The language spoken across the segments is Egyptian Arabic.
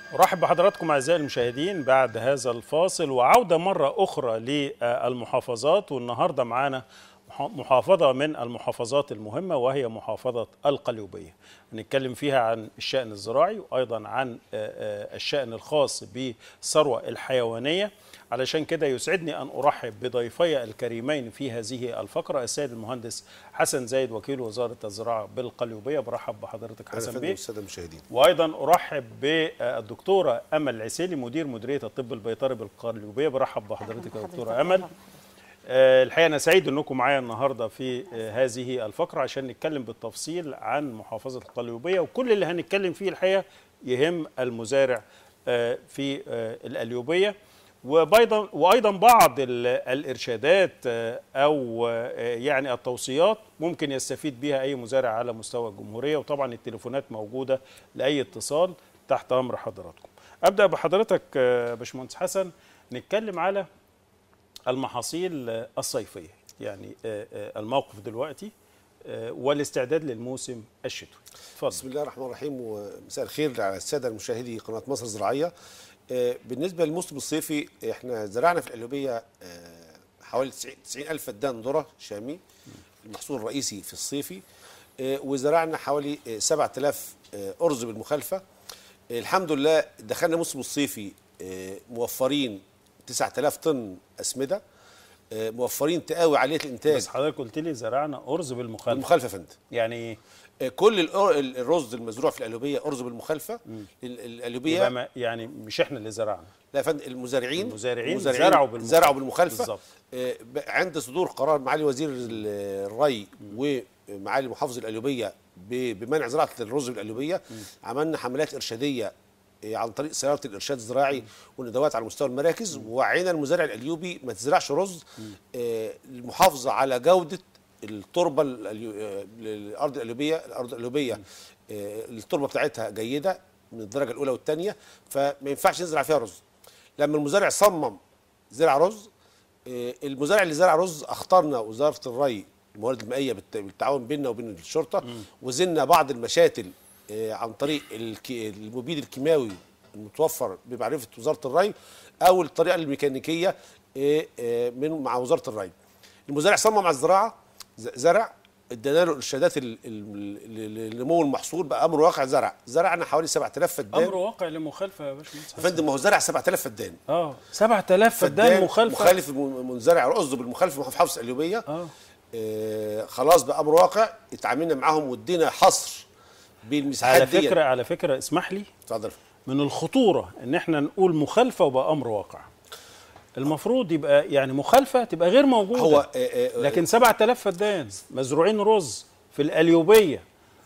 ارحب بحضراتكم اعزائي المشاهدين بعد هذا الفاصل وعوده مره اخرى للمحافظات والنهارده معانا محافظه من المحافظات المهمه وهي محافظه القليوبيه هنتكلم فيها عن الشان الزراعي وايضا عن الشان الخاص بالثروه الحيوانيه علشان كده يسعدني ان ارحب بضيفي الكريمين في هذه الفقره السيد المهندس حسن زايد وكيل وزاره الزراعه بالقليوبيه برحب بحضرتك حسن بيه الساده المشاهدين وايضا ارحب بالدكتوره امل العسيلي مدير مديريه الطب البيطري بالقليوبيه برحب بحضرتك يا دكتوره امل الحقيقه انا سعيد انكم معايا النهارده في هذه الفقره عشان نتكلم بالتفصيل عن محافظه القليوبيه وكل اللي هنتكلم فيه الحقيقه يهم المزارع في القليوبيه وبيضا وايضا بعض الارشادات او يعني التوصيات ممكن يستفيد بها اي مزارع على مستوى الجمهوريه وطبعا التليفونات موجوده لاي اتصال تحت امر حضراتكم. ابدا بحضرتك باشمهندس حسن نتكلم على المحاصيل الصيفيه يعني الموقف دلوقتي والاستعداد للموسم الشتوي. اتفضل. بسم الله الرحمن الرحيم ومساء الخير على الساده المشاهدي قناه مصر الزراعيه. بالنسبه للموسم الصيفي احنا زرعنا في القليوبيه حوالي 90 الف فدان ذره شامي المحصول الرئيسي في الصيفي وزرعنا حوالي 7000 ارز بالمخالفه الحمد لله دخلنا موسم الصيفي موفرين 9000 طن اسمده موفرين تقاوي عاليه الانتاج بس حضرتك قلت لي زرعنا ارز بالمخالفه بالمخالفه يا فندم يعني ايه كل الرز المزروع في القليوبيه ارز بالمخالفه القليوبيه يعني مش احنا اللي زرعنا لا يا فندم المزارعين المزارعين زرعوا بالمخالفه زرعوا بالمخالفه بالظبط عند صدور قرار معالي وزير الري ومعالي محافظ القليوبيه بمنع زراعه الرز بالقليوبيه عملنا حملات ارشاديه عن طريق سياره الارشاد الزراعي والندوات على مستوى المراكز ووعينا المزارع القليوبي ما تزرعش رز المحافظه على جوده التربه الارض القليوبيه الارض القليوبيه التربه بتاعتها جيده من الدرجه الاولى والثانيه فما ينفعش نزرع فيها رز لما المزارع صمم زرع رز المزارع اللي زرع رز اخترنا وزاره الري الموارد المائيه بالتعاون بيننا وبين الشرطه وزلنا بعض المشاتل عن طريق المبيد الكيماوي المتوفر بمعرفه وزاره الري او الطريقه الميكانيكيه من مع وزاره الري المزارع صمم على الزراعه زرع ادينا له ارشادات لنمو المحصول بقى امر واقع زرع زرعنا حوالي 7000 فدان امر واقع لمخالفه يا باشمهندس يا فندم ما هو زرع 7000 فدان اه 7000 فدان مخالفه مخالف منزرع رز بالمخالفه في محافظه القليوبيه اه آه خلاص بقى امر واقع اتعاملنا معاهم وادينا حصر بالمساحات على فكره دي. على فكره اسمح لي اتفضل من الخطوره ان احنا نقول مخالفه وبقى امر واقع المفروض يبقى يعني مخالفه تبقى غير موجوده هو آآ آآ لكن 7000 فدان مزروعين رز في القليوبيه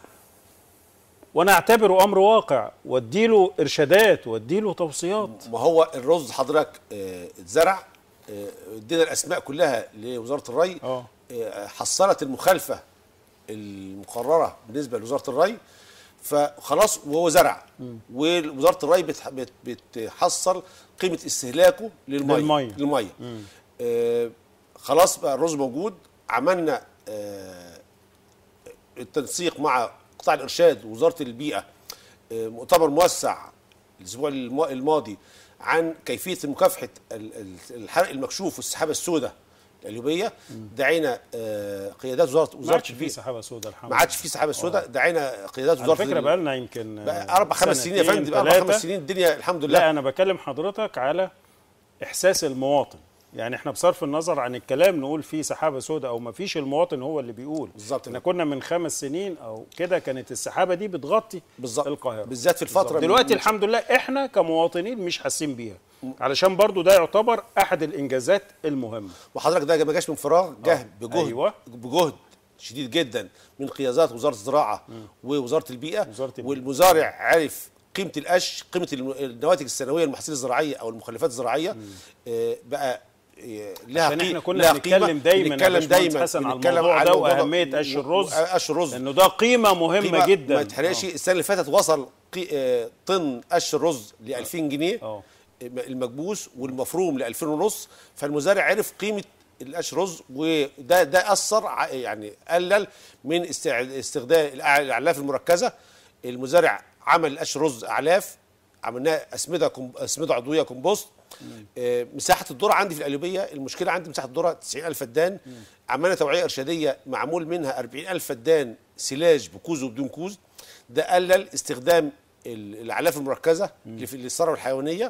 وانا اعتبره امر واقع واديله ارشادات واديله توصيات ما هو الرز حضرتك اتزرع ادينا الاسماء كلها لوزاره الري اه حصلت المخالفه المقرره بالنسبه لوزاره الري فخلاص وهو زرع ووزاره الري بت بتحصل قيمه استهلاكه للميه للميه, للمية. آه خلاص بقى الرز موجود عملنا آه التنسيق مع قطاع الارشاد ووزاره البيئه آه مؤتمر موسع الاسبوع الماضي عن كيفيه مكافحه الحرق المكشوف والسحابه السوداء القليوبيه دعينا آه قيادات وزاره وزاره ما في سحابه سوداء الحمد ما عادش في سحابه سوداء دعينا قيادات وزاره وزاره على فكره بقى لنا يمكن بقى اربع خمس سنين يا فندم بقى اربع خمس سنين الدنيا الحمد لله لا انا بكلم حضرتك على احساس المواطن يعني احنا بصرف النظر عن الكلام نقول في سحابه سوداء او ما فيش المواطن هو اللي بيقول بالظبط احنا كنا من خمس سنين او كده كانت السحابه دي بتغطي بالظبط القاهره بالذات في الفتره دلوقتي الحمد لله احنا كمواطنين مش حاسين بيها علشان برضو ده يعتبر احد الانجازات المهمه وحضرتك ده ما جاش من فراغ جه بجهد أيوة. بجهد شديد جدا من قيادات وزاره الزراعه ووزاره البيئه وزارة البيئة. والمزارع عرف قيمه القش قيمه النواتج السنويه المحاصيل الزراعيه او المخلفات الزراعيه آه بقى لها عشان احنا كنا بنتكلم دايما نتكلم دايما حسن على الموضوع ده واهميه قش الرز قش الرز انه ده قيمه مهمه قيمة جدا ما تحرقش السنه اللي فاتت وصل طن قش الرز ل 2000 جنيه اه المكبوس والمفروم ل 2000 ونص فالمزارع عرف قيمه القش رز وده ده اثر يعني قلل من استخدام الاعلاف المركزه المزارع عمل القش رز اعلاف عملناها اسمده كوم- اسمده عضويه كومبوست آه، مساحه الذره عندي في القليوبيه المشكله عندي مساحه الذره 90000 فدان عملنا توعيه ارشاديه معمول منها 40000 فدان سلاج بكوز وبدون كوز ده قلل استخدام ال- الاعلاف المركزه اللي في الثروه الحيوانيه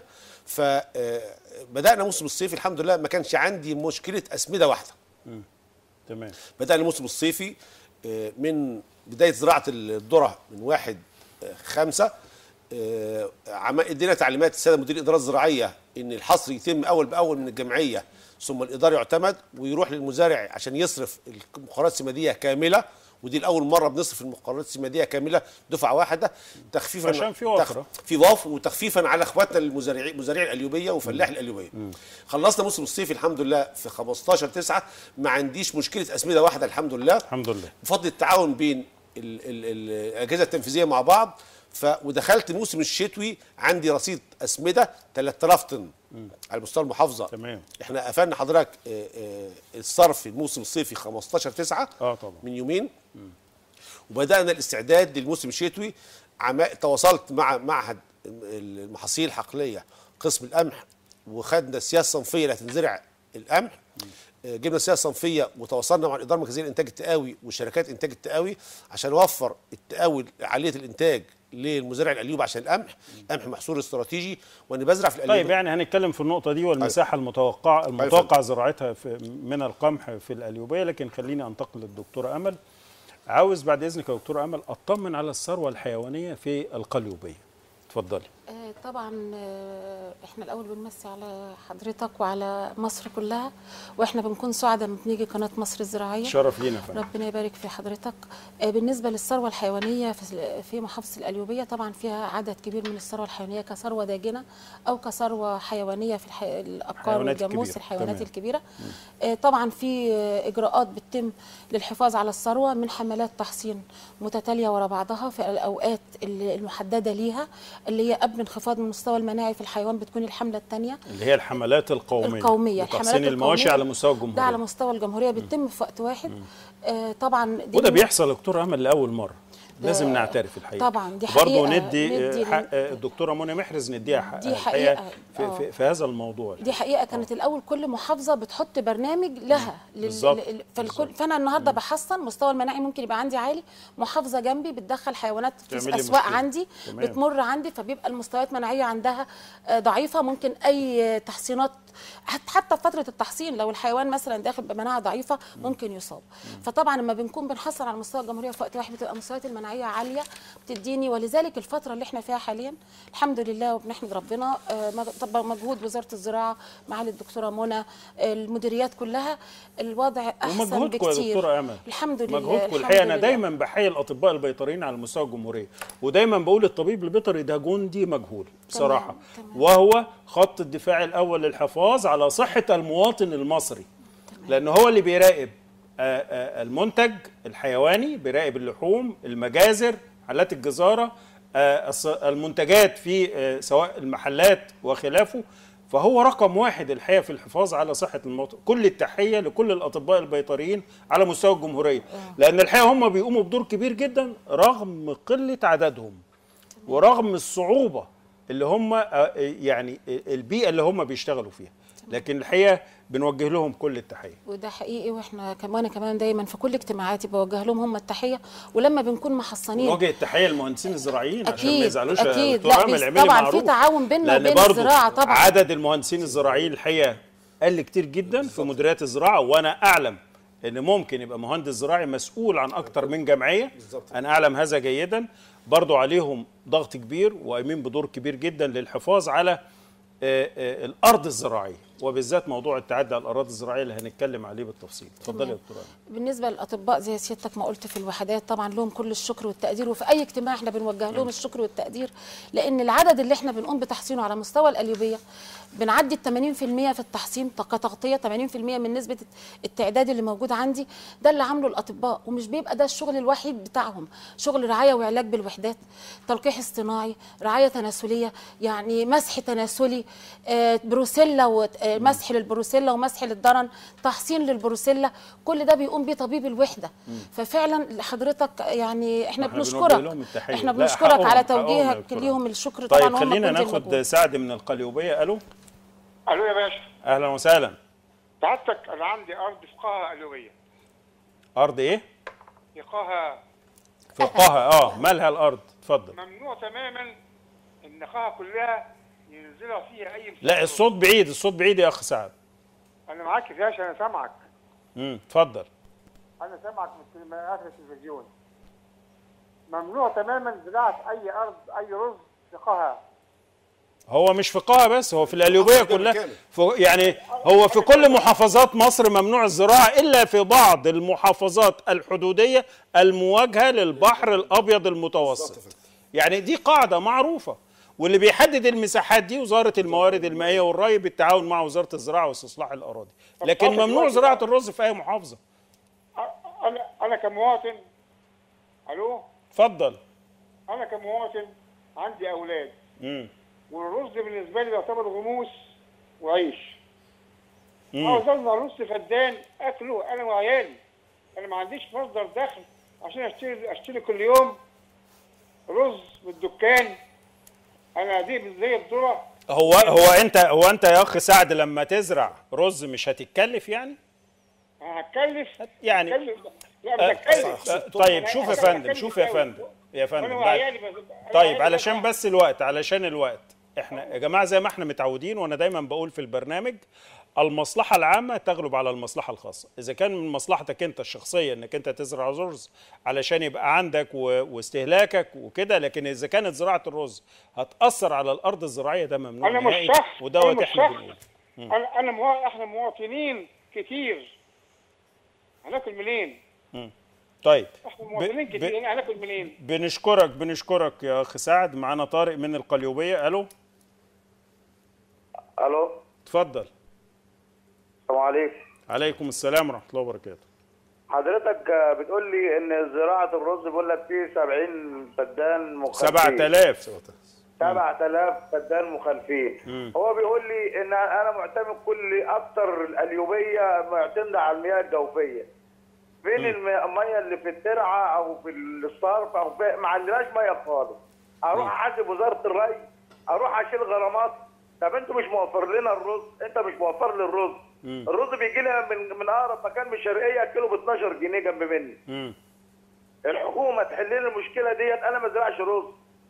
فبدانا موسم الصيف الحمد لله ما كانش عندي مشكله اسمده واحده تمام بدأنا الموسم الصيفي آه، من بداية زراعة الذرة من واحد آه، خمسة آه، عم- ادينا تعليمات السادة مدير الإدارات الزراعية إن الحصر يتم أول بأول من الجمعية ثم الإدار يعتمد ويروح للمزارع عشان يصرف المقررات السمادية كاملة ودي الأول مرة بنصرف المقررات السمادية كاملة دفعة واحدة تخفيفا عشان في وفرة. تخ- في وفر وتخفيفا على اخواتنا المزارعين مزارعي القليوبيه وفلاح القليوبيه خلصنا موسم الصيف الحمد لله في 15 9 ما عنديش مشكله اسمده واحده الحمد لله الحمد لله بفضل التعاون بين ال ال ال الاجهزه التنفيذيه مع بعض ف ودخلت الموسم الشتوي عندي رصيد اسمده 3000 طن على مستوى المحافظه تمام. احنا قفلنا حضرتك آه، آه، الصرف الموسم الصيفي 15 9 اه طبعا من يومين وبدانا الاستعداد للموسم الشتوي عم... تواصلت مع معهد المحاصيل الحقليه قسم القمح وخدنا السياسه الصنفيه اللي هتنزرع القمح آه، جبنا السياسه الصنفيه وتواصلنا مع الاداره المركزيه للانتاج التقاوي وشركات انتاج التقاوي عشان نوفر التقاوي عاليه الانتاج للمزارع القليوب عشان القمح قمح محصول استراتيجي وانا بزرع في القليوب طيب يعني هنتكلم في النقطة دي والمساحة المتوقعة المتوقع زراعتها في من القمح في القليوبية لكن خليني انتقل للدكتورة أمل عاوز بعد إذنك يا دكتورة أمل أطمن على الثروة الحيوانية في القليوبية اتفضلي آه، طبعا آه، احنا الاول بنمسي على حضرتك وعلى مصر كلها واحنا بنكون سعداء لما بنيجي قناه مصر الزراعيه شرف لينا فندم ربنا يبارك في حضرتك آه، بالنسبه للثروه الحيوانيه في في محافظه القليوبيه طبعا فيها عدد كبير من الثروه الحيوانيه كثروه داجنه او كثروه حيوانيه في الحي... الابقار حيوانات والجاموس كبيرة. الحيوانات تمام. الكبيره آه، طبعا في آه، اجراءات بتتم للحفاظ على الثروه من حملات تحصين متتاليه ورا بعضها في الاوقات اللي- المحدده ليها اللي هي قبل انخفاض المستوى المناعي في الحيوان بتكون الحمله الثانيه اللي هي الحملات القومية القوميه لتحسين المواشي القومية على مستوى ده على الجمهورية مستوى الجمهوريه بيتم في وقت واحد آه طبعا دي وده من- بيحصل يا دكتورة أمل لأول مرة لازم نعترف الحقيقة طبعا دي برضه حقيقة ندي ندي حق الدكتورة منى محرز نديها حق دي حقيقة. في, آه. في, في هذا الموضوع دي حقيقه كانت الاول كل محافظه بتحط برنامج لها لل- بالظبط. لل- فالكل فانا النهارده بحصن مستوى المناعي ممكن يبقى عندي عالي محافظه جنبي بتدخل حيوانات في تعملي اسواق مشكلة. عندي تمام. بتمر عندي فبيبقى المستويات المناعيه عندها آه، ضعيفه ممكن اي تحصينات حت- حتى في فتره التحصين لو الحيوان مثلا داخل بمناعه ضعيفه ممكن يصاب فطبعا لما بنكون بنحصن على مستوى الجمهوريه في وقت واحد بتبقى المستويات المناعيه عاليه بتديني ولذلك الفتره اللي احنا فيها حاليا الحمد لله وبنحمد ربنا آه، مج- طبعا مجهود وزاره الزراعه معالي الدكتوره منى آه، المديريات كلها الوضع احسن ومجهودكم يا بكتير دكتوره امل الحمد لله مجهودكم الحمد الحقيقه انا لله. دايما بحيي الاطباء البيطريين على مستوى الجمهوريه ودايما بقول الطبيب البيطري ده جندي مجهول بصراحه تمام. وهو خط الدفاع الاول للحفاظ على صحه المواطن المصري لان هو اللي بيراقب آه، آه، المنتج الحيواني بيراقب اللحوم المجازر محلات الجزاره آه، الص- المنتجات في آه، سواء المحلات وخلافه فهو رقم واحد الحقيقه في الحفاظ على صحه المواطن كل التحيه لكل الاطباء البيطريين على مستوى الجمهوريه لان الحقيقه هم بيقوموا بدور كبير جدا رغم قله عددهم ورغم الصعوبه اللي هم آه، يعني البيئه اللي هم بيشتغلوا فيها لكن الحقيقه بنوجه لهم كل التحيه وده حقيقي واحنا كمان كمان دايما في كل اجتماعاتي بوجه لهم هم التحيه ولما بنكون محصنين نوجه التحيه للمهندسين الزراعيين عشان أكيد، ما يزعلوش يا أكيد. دكتور لا، امل بيس- اعملي طبعاً في معروف. تعاون بيننا لأن وبين برضو الزراعة طبعاً. عدد المهندسين الزراعيين الحقيقه قل كتير جدا في مديريات الزراعه وانا اعلم ان ممكن يبقى مهندس زراعي مسؤول عن اكتر من جمعيه بالظبط. انا اعلم هذا جيدا برضو عليهم ضغط كبير وقايمين بدور كبير جدا للحفاظ على آه، آه، الارض الزراعيه وبالذات موضوع التعدي على الاراضي الزراعيه اللي هنتكلم عليه بالتفصيل اتفضلي يا دكتوره بالنسبه للاطباء زي سيادتك ما قلت في الوحدات طبعا لهم كل الشكر والتقدير وفي اي اجتماع احنا بنوجه لهم الشكر والتقدير لان العدد اللي احنا بنقوم بتحصينه على مستوى القليوبيه بنعدي ال 80% في التحصين كتغطيه 80% من نسبه التعداد اللي موجود عندي ده اللي عامله الاطباء ومش بيبقى ده الشغل الوحيد بتاعهم شغل رعايه وعلاج بالوحدات تلقيح اصطناعي رعايه تناسليه يعني مسح تناسلي آه، بروسيلا وت- آه، مسح للبروسيلا ومسح للضرن تحصين للبروسيلا كل ده بيقوم بيه طبيب الوحده ففعلا حضرتك يعني احنا إحنا بنوجه بنشكرك لهم التحية. احنا لا، بنشكرك حقهم- على حقهم يا توجيهك دكتورة. ليهم الشكر طبعا طيب هم خلينا كل ناخد المجهود. سعد من القليوبيه الو الو يا باشا اهلا وسهلا سعادتك انا عندي ارض فقاهه الويه ارض ايه فقاهه فقاهه اه مالها الارض اتفضل ممنوع تماما ان نقاها كلها ينزلها فيها اي لا الصوت بعيد الصوت بعيد يا اخ سعد انا معاك يا باشا انا سامعك امم اتفضل انا سامعك من كلمات التلفزيون ممنوع تماما زراعه اي ارض اي رز فقاهه هو مش في قاهة بس هو في القليوبية محافظة كلها بالكامل. في يعني هو في كل محافظات مصر ممنوع الزراعة إلا في بعض المحافظات الحدودية المواجهة للبحر الأبيض المتوسط يعني دي قاعدة معروفة واللي بيحدد المساحات دي وزارة الموارد المائية والري بالتعاون مع وزارة الزراعة واستصلاح الأراضي لكن طب ممنوع دلوقتي زراعة بقى- الرز في أي محافظة أ- انا انا كمواطن الو اتفضل انا كمواطن عندي اولاد مم. والرز بالنسبه لي يعتبر غموس وعيش مم. عاوز ازرع رز فدان اكله انا وعيالي انا ما عنديش مصدر دخل عشان اشتري اشتري كل يوم رز بالدكان انا دي زي الذره هو هو أنت هو أنت يا أخ سعد لما تزرع رز مش هتتكلف يعني؟ انا هتكلف يعني هتكلف لا مش هتكلف آه، طيب أنا- شوف يا أنا فندم هتكلف شوف يا أوي. فندم يا فندم انا بعد- وعيالي بس- أنا طيب وعيالي علشان بس- بس الوقت علشان الوقت احنا يا جماعه زي ما احنا متعودين وانا دايما بقول في البرنامج المصلحه العامه تغلب على المصلحه الخاصه اذا كان من مصلحتك انت الشخصيه انك انت تزرع رز علشان يبقى عندك و- واستهلاكك وكده لكن اذا كانت زراعه الرز هتاثر على الارض الزراعيه ده ممنوع انا نهائي مش شخص ودوت أنا مش احنا شخص. بنقول انا انا موا... احنا مواطنين كتير هناكل منين؟ طيب احنا ب- مواطنين ب- كتير هناكل منين؟ بنشكرك بنشكرك يا اخ سعد معانا طارق من القليوبيه الو الو اتفضل السلام عليكم عليكم السلام ورحمه الله وبركاته حضرتك آه، بتقول لي ان زراعه الرز بيقول لك فيه 70 فدان مخالفين 7000 7000 فدان مخالفين هو بيقول لي ان انا معتمد كل اكتر القليوبيه معتمده على المياه الجوفيه فين الم- الميه اللي في الترعه او في الصرف او في ما عندناش ميه خالص اروح احاسب وزاره الري اروح اشيل غرامات طب انتوا مش موفر لنا الرز انت مش موفر لي الرز الرز بيجي لنا من من اقرب مكان من الشرقيه كيلو ب 12 جنيه جنب مني مم. الحكومه تحل لي المشكله ديت انا ما ازرعش رز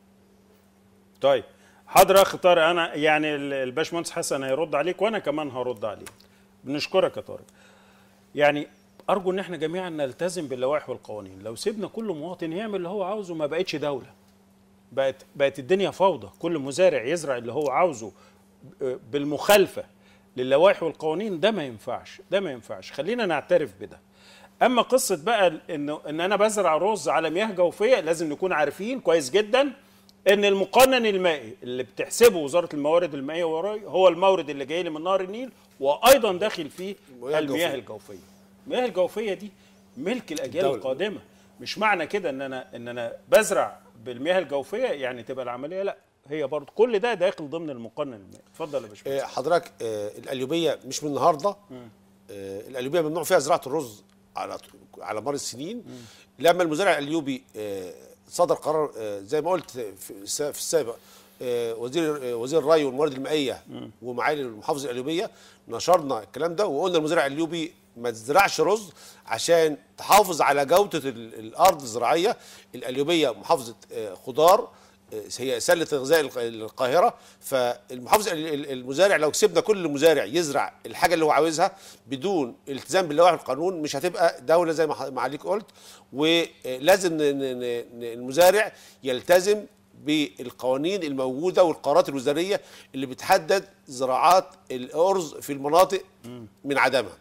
طيب حاضر يا اخ طارق انا يعني ال- الباشمهندس حسن هيرد عليك وانا كمان هرد عليك بنشكرك يا طارق يعني ارجو ان احنا جميعا نلتزم باللوائح والقوانين لو سيبنا كل مواطن يعمل اللي هو عاوزه ما بقتش دوله بقت بقت الدنيا فوضى كل مزارع يزرع اللي هو عاوزه ب- بالمخالفه للوائح والقوانين ده ما ينفعش ده ما ينفعش خلينا نعترف بده اما قصه بقى انه ان انا بزرع رز على مياه جوفيه لازم نكون عارفين كويس جدا ان المقنن المائي اللي بتحسبه وزاره الموارد المائيه والري هو المورد اللي جاي لي من نهر النيل وايضا داخل فيه المياه المياه الجوفية. الجوفيه المياه الجوفيه دي ملك الاجيال الدولة. القادمه مش معنى كده ان انا ان انا بزرع بالمياه الجوفيه يعني تبقى العمليه لا هي برضه كل ده داخل ضمن المقنن المائي اتفضل يا باشمهندس آه، حضرتك آه، القليوبيه مش من النهارده آه، القليوبيه ممنوع فيها زراعه الرز على على مر السنين لما المزارع القليوبي آه، صدر قرار آه، زي ما قلت في الس- في السابق آه، وزير آه، وزير الري والموارد المائيه ومعالي المحافظ القليوبيه نشرنا الكلام ده وقلنا المزارع القليوبي ما تزرعش رز عشان تحافظ على جوده ال- الارض الزراعيه القليوبيه محافظه آه، خضار هي سله غذاء الق- القاهره فالمحافظ ال- ال- المزارع لو سيبنا كل مزارع يزرع الحاجه اللي هو عاوزها بدون التزام باللوائح والقانون مش هتبقى دوله زي ما ح- ما عليك قلت ولازم ن- ن- ن- المزارع يلتزم بالقوانين الموجوده والقرارات الوزاريه اللي بتحدد زراعات الارز في المناطق من عدمها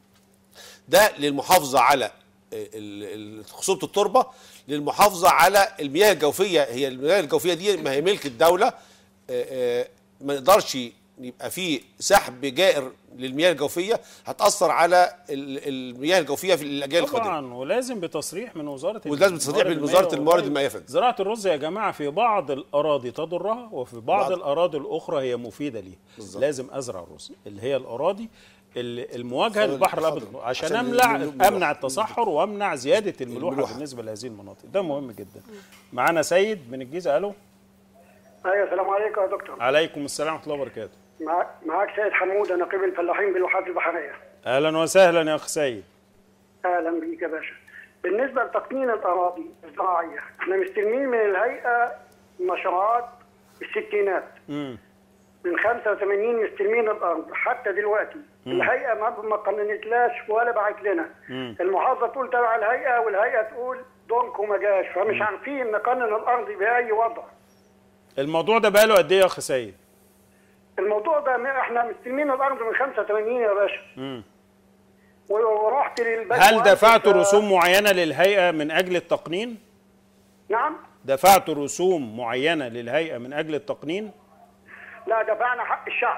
ده للمحافظه على ال- ال- خصوبه التربه للمحافظه على المياه الجوفيه هي المياه الجوفيه دي ما هي ملك الدوله آه، آه، ما نقدرش يبقى في سحب جائر للمياه الجوفيه هتاثر على ال- المياه الجوفيه في الاجيال القادمه طبعا ولازم بتصريح من وزاره ولازم تصريح الموارد من وزارة المائية الموارد والري. المائية فندم. زراعه الرز يا جماعه في بعض الاراضي تضرها وفي بعض, بعض. الاراضي الاخرى هي مفيده ليها بالظبط. لازم ازرع رز اللي هي الاراضي اللي المواجهه خضر- للبحر خضر. الابيض عشان عشان امنع الملوحة. امنع التصحر وامنع زياده الملوحه, الملوحة. بالنسبه لهذه المناطق ده مهم جدا معانا سيد من الجيزه الو ايوه السلام عليكم يا دكتور عليكم السلام ورحمه الله وبركاته مع- معاك سيد حموده نقيب الفلاحين بالواحات البحريه اهلا وسهلا يا اخ سيد اهلا بيك يا باشا بالنسبه لتقنين الاراضي الزراعيه احنا مستلمين من الهيئه مشروعات الستينات امم من 85 مستلمين الارض حتى دلوقتي الهيئه ما ما قننتلاش ولا بعت لنا المحافظه تقول تبع الهيئه والهيئه تقول دونكو ما جاش فمش عارفين نقنن الارض باي وضع الموضوع ده بقاله قد ايه يا اخ سيد الموضوع ده ما- احنا مستلمين الارض من 85 يا باشا امم ورحت للبنك هل دفعتوا وقلت- رسوم معينه للهيئه من اجل التقنين نعم دفعتوا رسوم معينه للهيئه من اجل التقنين لا دفعنا حق الشعب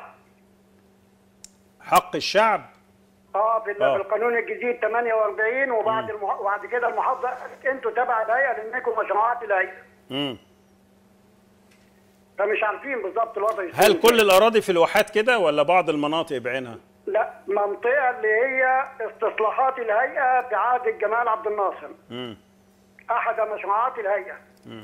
حق الشعب اه في, آه. في القانون الجديد 48 وبعد المح... وبعد كده المحافظه قالت انتوا تبع الهيئه لانكم مشروعات الهيئه امم فمش عارفين بالظبط الوضع يصير هل إزاي. كل الاراضي في الواحات كده ولا بعض المناطق بعينها لا منطقه اللي هي استصلاحات الهيئه في عهد الجمال عبد الناصر امم احد مشروعات الهيئه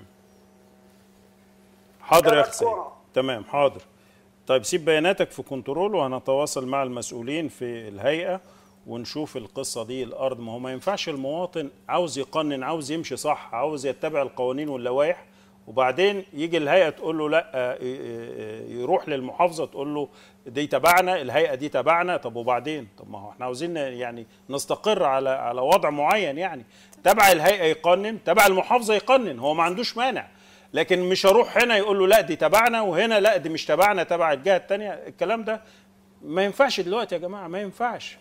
حاضر يا اخ ثلاث سيد قرى. تمام حاضر طيب سيب بياناتك في كنترول وهنتواصل مع المسؤولين في الهيئه ونشوف القصه دي الارض ما هو ما ينفعش المواطن عاوز يقنن عاوز يمشي صح عاوز يتبع القوانين واللوائح وبعدين يجي الهيئه تقول له لا آه، آه، يروح للمحافظه تقول له دي تبعنا الهيئه دي تبعنا طب وبعدين طب ما هو احنا عاوزين يعني نستقر على على وضع معين يعني تبع الهيئه يقنن تبع المحافظه يقنن هو ما عندوش مانع لكن مش هروح هنا يقول له لا دي تبعنا وهنا لا دي مش تبعنا تبع الجهه الثانيه الكلام ده ما ينفعش دلوقتي يا جماعه ما ينفعش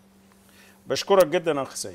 بشكرك جدا يا اخ سيد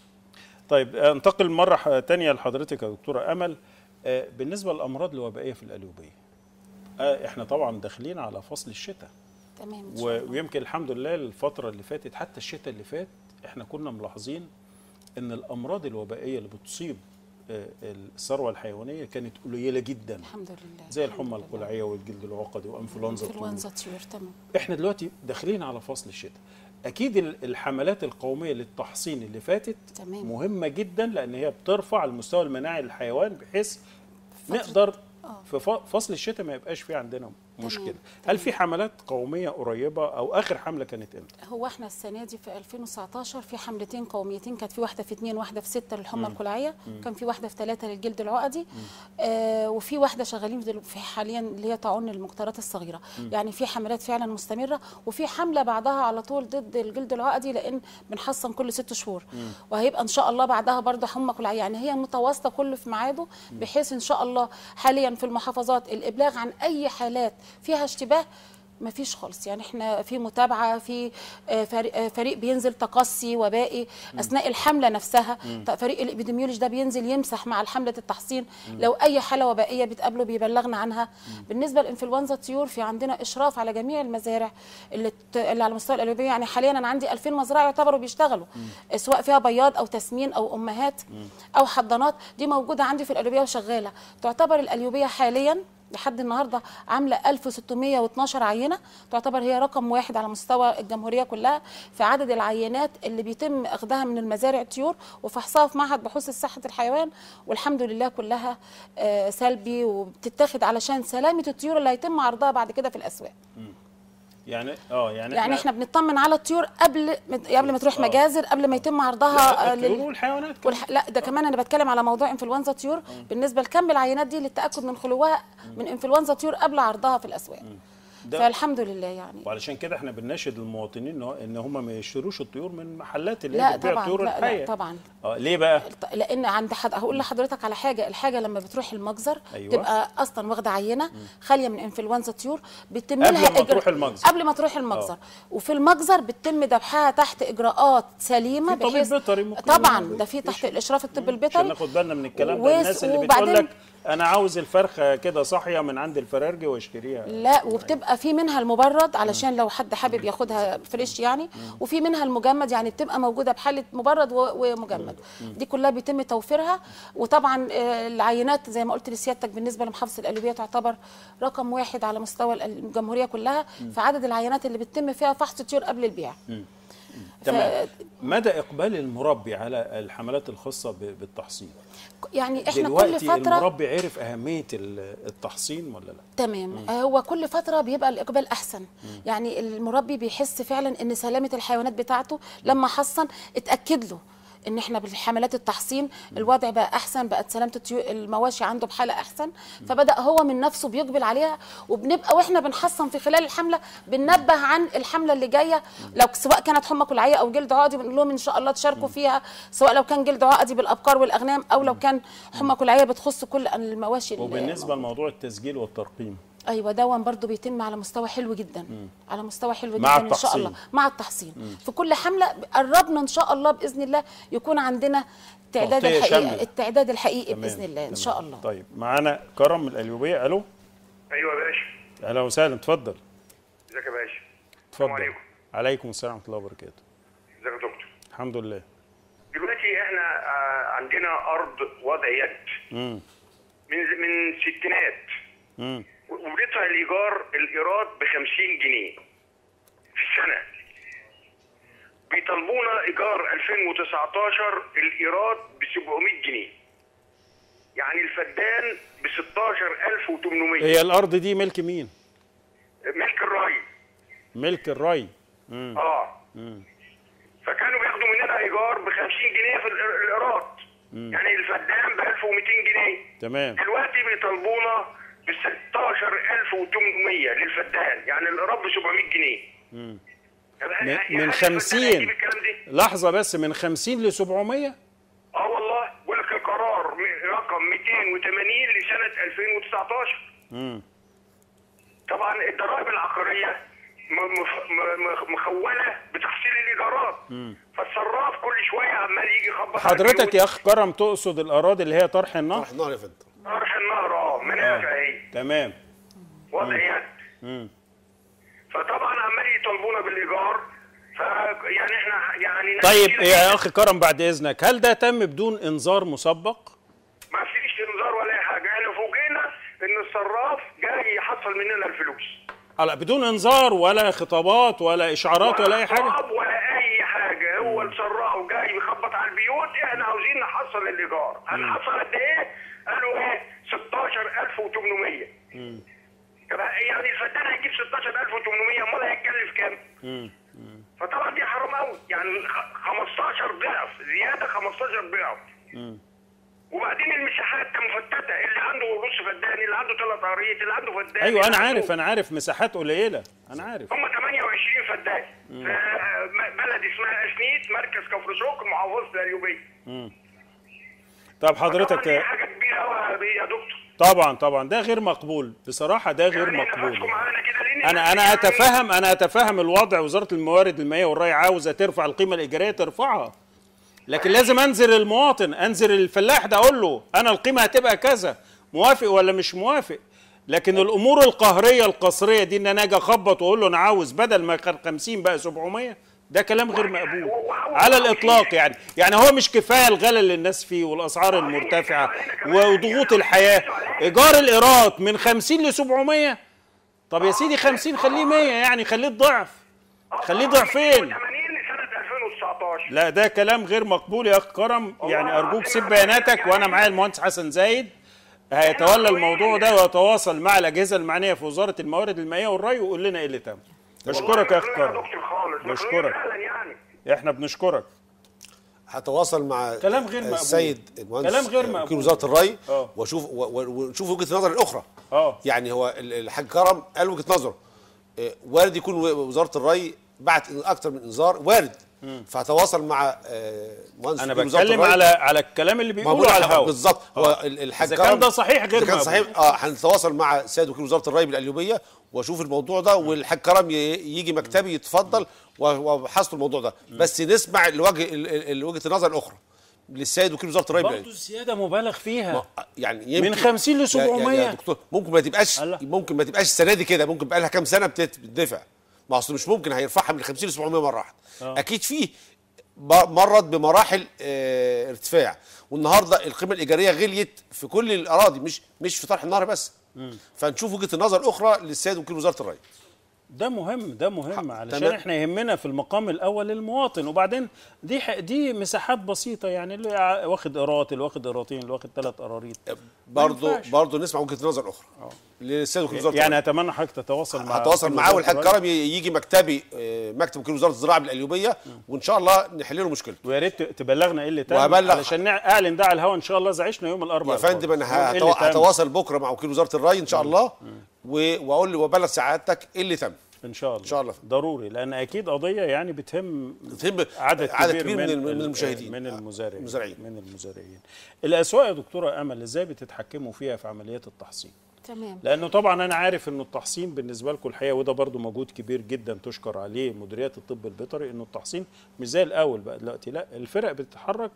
طيب انتقل مره ح- تانية لحضرتك يا دكتوره امل آه، بالنسبه للامراض الوبائيه في القليوبيه آه، احنا طبعا داخلين على فصل الشتاء تمام إن شاء و- الله. ويمكن الحمد لله الفتره اللي فاتت حتى الشتاء اللي فات احنا كنا ملاحظين ان الامراض الوبائيه اللي بتصيب آه، الثروه الحيوانيه كانت قليله جدا الحمد لله زي الحمد الحمى لله. القلعيه والجلد العقدي وانفلونزا الطيور انفلونزا طيور تمام احنا دلوقتي داخلين على فصل الشتاء اكيد ال- الحملات القوميه للتحصين اللي فاتت تمام. مهمه جدا لان هي بترفع المستوى المناعي للحيوان بحيث نقدر آه. في ف- فصل الشتاء ما يبقاش في عندنا مشكله تمام. هل في حملات قوميه قريبه او اخر حمله كانت امتى هو احنا السنه دي في 2019 في حملتين قوميتين كانت في واحده في اثنين واحده في سته للحمى القلعيه كان في واحده في ثلاثه للجلد العقدي آه وفي واحده شغالين دل- في حاليا اللي هي طاعون المقطرات الصغيره يعني في حملات فعلا مستمره وفي حمله بعدها على طول ضد الجلد العقدي لان بنحصن كل ست شهور وهيبقى ان شاء الله بعدها برضه حمى قلعيه يعني هي متواصله كله في ميعاده بحيث ان شاء الله حاليا في المحافظات الابلاغ عن اي حالات فيها اشتباه ما فيش خالص يعني احنا في متابعه في آه، فريق, آه، فريق بينزل تقصي وبائي اثناء الحمله نفسها ط- فريق الابيديميولوجي ده بينزل يمسح مع حمله التحصين لو اي حاله وبائيه بتقابله بيبلغنا عنها بالنسبه لانفلونزا الطيور في عندنا اشراف على جميع المزارع اللي, ت- اللي على مستوى القليوبيه يعني حاليا انا عندي 2000 مزرعه يعتبروا بيشتغلوا سواء فيها بياض او تسمين او امهات او حضانات دي موجوده عندي في القليوبيه وشغاله تعتبر القليوبيه حاليا لحد النهارده عامله 1612 عينه تعتبر هي رقم واحد على مستوى الجمهوريه كلها في عدد العينات اللي بيتم اخذها من المزارع الطيور وفحصها في معهد بحوث صحه الحيوان والحمد لله كلها آه، سلبي وبتتاخد علشان سلامه الطيور اللي هيتم عرضها بعد كده في الاسواق يعني اه يعني يعني احنا بنطمن على الطيور قبل قبل ما تروح آه. مجازر قبل ما يتم عرضها آه، الطيور لل- والحيوانات كمان. والح... لا ده كمان انا بتكلم على موضوع انفلونزا طيور بالنسبه لكم العينات دي للتاكد من خلوها من انفلونزا طيور قبل عرضها في الاسواق ده- فالحمد لله يعني وعلشان كده احنا بنناشد المواطنين ان هو- ان هم ما يشتروش الطيور من محلات اللي لا هي بتبيع طبعا الطيور لا, الحيه لا طبعا اه ليه بقى لان عند حد هقول لحضرتك على حاجه الحاجه لما بتروح المجزر أيوة. تبقى اصلا واخده عينه خاليه من انفلونزا طيور بيتم قبل لها ما تروح المجزر. قبل ما تروح المجزر وفي المجزر بيتم ذبحها تحت اجراءات سليمه في طبيب بحيث بيطري ممكن طبعا يعمل. ده في تحت الاشراف الطبي عشان البيطري ناخد بالنا من الكلام ده وس- الناس اللي بتقول وبعدين- لك انا عاوز الفرخه كده صاحيه من عند الفرارجي واشتريها لا وبتبقى في منها المبرد علشان لو حد حابب ياخدها فريش يعني وفي منها المجمد يعني بتبقى موجوده بحاله مبرد و- ومجمد دي كلها بيتم توفيرها وطبعا آه، العينات زي ما قلت لسيادتك بالنسبه لمحافظه القليوبيه تعتبر رقم واحد على مستوى الجمهوريه كلها في عدد العينات اللي بتتم فيها فحص طيور قبل البيع تمام مدى اقبال المربي على الحملات الخاصه ب- بالتحصين يعني احنا كل دلوقتي فتره المربي عرف اهميه ال- التحصين ولا لا تمام آه، هو كل فتره بيبقى الاقبال احسن يعني المربي بيحس فعلا ان سلامه الحيوانات بتاعته لما حصن اتاكد له ان احنا بالحملات التحصين الوضع بقى احسن بقت سلامه الطيو- المواشي عنده بحاله احسن فبدا هو من نفسه بيقبل عليها وبنبقى واحنا بنحصن في خلال الحمله بننبه عن الحمله اللي جايه لو سواء كانت حمى كلعيه او جلد عقدي بنقول لهم ان شاء الله تشاركوا فيها سواء لو كان جلد عقدي بالابقار والاغنام او لو كان حمى كلعيه بتخص كل المواشي اللي وبالنسبه لموضوع التسجيل والترقيم ايوه دون برضو بيتم على مستوى حلو جدا على مستوى حلو مع جدا ان شاء التحصين. الله مع التحصين في كل حمله قربنا ان شاء الله باذن الله يكون عندنا التعداد تغطية الحقيقي شاملة. التعداد الحقيقي تمام، باذن الله ان تمام. شاء الله طيب معانا كرم من القليوبيه الو ايوه يا باشا اهلا وسهلا اتفضل ازيك يا باشا اتفضل عليكم. عليكم السلام ورحمه الله وبركاته ازيك يا دكتور الحمد لله دلوقتي احنا آه، عندنا ارض وضع يد امم من من ستينات امم وبندفع الايجار الايراد ب 50 جنيه في السنه بيطالبونا ايجار 2019 الايراد ب 700 جنيه يعني الفدان ب 16800 هي الارض دي ملك مين ملك الري ملك الري امم اه فكانوا بياخدوا مننا ايجار ب 50 جنيه في الإر- الايراد يعني الفدان ب 1200 جنيه تمام دلوقتي بيطالبونا ب 16800 للفدان يعني الايراد ب 700 جنيه طب من- يعني من هل 50 الفدان هيجيب الكلام ده؟ لحظه بس من 50 ل 700 اه والله بقول لك القرار م- رقم 280 لسنه 2019 امم طبعا الضرائب العقاريه م- مف- م- م- مخوله بتحصيل الايجارات فالصراف كل شويه عمال يجي يخبط على حضرتك البيوت. يا اخ كرم تقصد الاراضي اللي هي طرح النهر راح النهر يا فندم طرح النهر اه منافع اهي تمام وضع يد امم فطبعا عمال يطالبونا بالايجار ف يعني احنا يعني ناس طيب كتير يا اخ كرم بعد اذنك هل ده تم بدون انذار مسبق ما فيش انذار ولا اي حاجه احنا فوجئنا ان الصراف جاي يحصل مننا الفلوس آه، لا بدون انذار ولا خطابات ولا اشعارات ولا اي حاجه خطاب ولا اي حاجه هو الصراف جاي بيخبط على البيوت احنا عاوزين نحصل الايجار هنحصل قد ايه؟ قالوا ايه 16800 طب يعني الفدان هيجيب 16800 امال هيتكلف كام؟ فطبعا دي حرام قوي يعني خ- 15 ضعف زياده 15 ضعف وبعدين المساحات مفتته اللي عنده نص فدان اللي عنده ثلاث قريت اللي عنده فدان ايوه انا اللي عنده- عارف انا عارف مساحات قليله انا عارف هم 28 فدان في م- بلد اسمها اسنيت مركز كفر سوق محافظه القليوبيه طب طبعا حضرتك دي حاجه كبيره قوي يا دكتور طبعا طبعا ده غير مقبول بصراحه ده غير يعني مقبول نفسكم معانا كده لأن انا الناس انا يعني- اتفهم انا اتفهم الوضع وزاره الموارد المائيه والري عاوزه ترفع القيمه الايجاريه ترفعها لكن لازم انزل المواطن انزل الفلاح ده اقول له انا القيمه هتبقى كذا موافق ولا مش موافق لكن الامور القهريه القصريه دي ان انا اجي اخبط واقول له انا عاوز بدل ما كان 50 بقى 700 ده كلام غير مقبول على الاطلاق يعني يعني هو مش كفايه الغلا اللي الناس فيه والاسعار المرتفعه وضغوط الحياه ايجار الايراد من 50 ل 700 طب يا سيدي 50 خليه 100 يعني خليه الضعف خليه ضعفين 80 لسنه 2019 لا ده كلام غير مقبول يا اخ كرم يعني ارجوك سيب بياناتك وانا معايا المهندس حسن زايد هيتولى الموضوع ده ويتواصل مع الاجهزه المعنيه في وزاره الموارد المائيه والري ويقول لنا ايه اللي تم بشكرك يا اخ مخلوق كرم دكتور خالص مخلوق بشكرك. فعلا يعني احنا بنشكرك هتواصل مع كلام غير مقبول. السيد المهندس كلام غير وكيل مقبول. وزاره الري آه. واشوف و- و- ونشوف وجهه النظر الاخرى اه يعني هو ال- الحاج كرم قال وجهه نظره آه، وارد يكون و- وزاره الري بعت اكتر من انذار وارد فهتواصل مع آه، مهندس انا وكيل وزارة بتكلم الري. على على الكلام اللي ما بيقولوا بقول على لك الهواء بالظبط هو ال- الحاج إذا كان كرم ده صحيح غير إذا كان مقبول. صحيح اه هنتواصل مع السيد وكيل وزاره الري بالقليوبيه واشوف الموضوع ده والحاج كرم ي- يجي مكتبي يتفضل و- وابحث له الموضوع ده بس نسمع الوجه ال- ال- وجهه النظر الاخرى للسيد وكيل وزاره الري برضه بالأليوبية. الزياده مبالغ فيها ما- يعني يمكن من 50 ل يا- يا- 700. يا دكتور ممكن ما تبقاش الله. ممكن ما تبقاش السنه دي كده ممكن بقى لها كام سنه بتت- بتدفع ما اصل مش ممكن هيرفعها من 50 ل 700 مره واحده آه. اكيد فيه ب- مرت بمراحل آه، ارتفاع والنهارده القيمه الايجاريه غليت في كل الاراضي مش مش في طرح النهر بس فنشوف وجهه النظر الاخرى للسيد وكيل وزاره الري ده مهم ده مهم علشان تمام. احنا يهمنا في المقام الاول المواطن وبعدين دي ح- دي مساحات بسيطه يعني اللي ع- واخد قراط اللي واخد قراطين اللي واخد ثلاث قراريط برضه ينفعش. برضه نسمع وجهه النظر اخرى للسيد وكيل وزاره يعني الري. اتمنى حضرتك تتواصل مع هتواصل وكيل معاه وزارة والحاج الري. كرم ي- يجي مكتبي آه، مكتب وكيل وزاره الزراعه بالقليوبيه وان شاء الله نحل له مشكلته ويا ريت تبلغنا ايه اللي تم وهبلغ. علشان نع- اعلن ده على الهواء ان شاء الله اذا عشنا يوم الاربعاء يا فندم انا القادم. إيه هتو- اللي تم؟ هتواصل بكره مع وكيل وزاره الري ان شاء الله و- واقول له وابلغ سعادتك ايه اللي تم ان شاء الله إن شاء الله. ضروري لان اكيد قضيه يعني بتهم بتهم عدد, عدد كبير, كبير من الم- من ال- المشاهدين. من المزارعين المزارعين. من المزارعين الاسواق يا دكتوره امل ازاي بتتحكموا فيها في عمليات التحصين تمام لانه طبعا انا عارف انه التحصين بالنسبه لكم الحقيقه وده برضو مجهود كبير جدا تشكر عليه مديريات الطب البيطري انه التحصين مش زي الاول بقى دلوقتي لا الفرق بتتحرك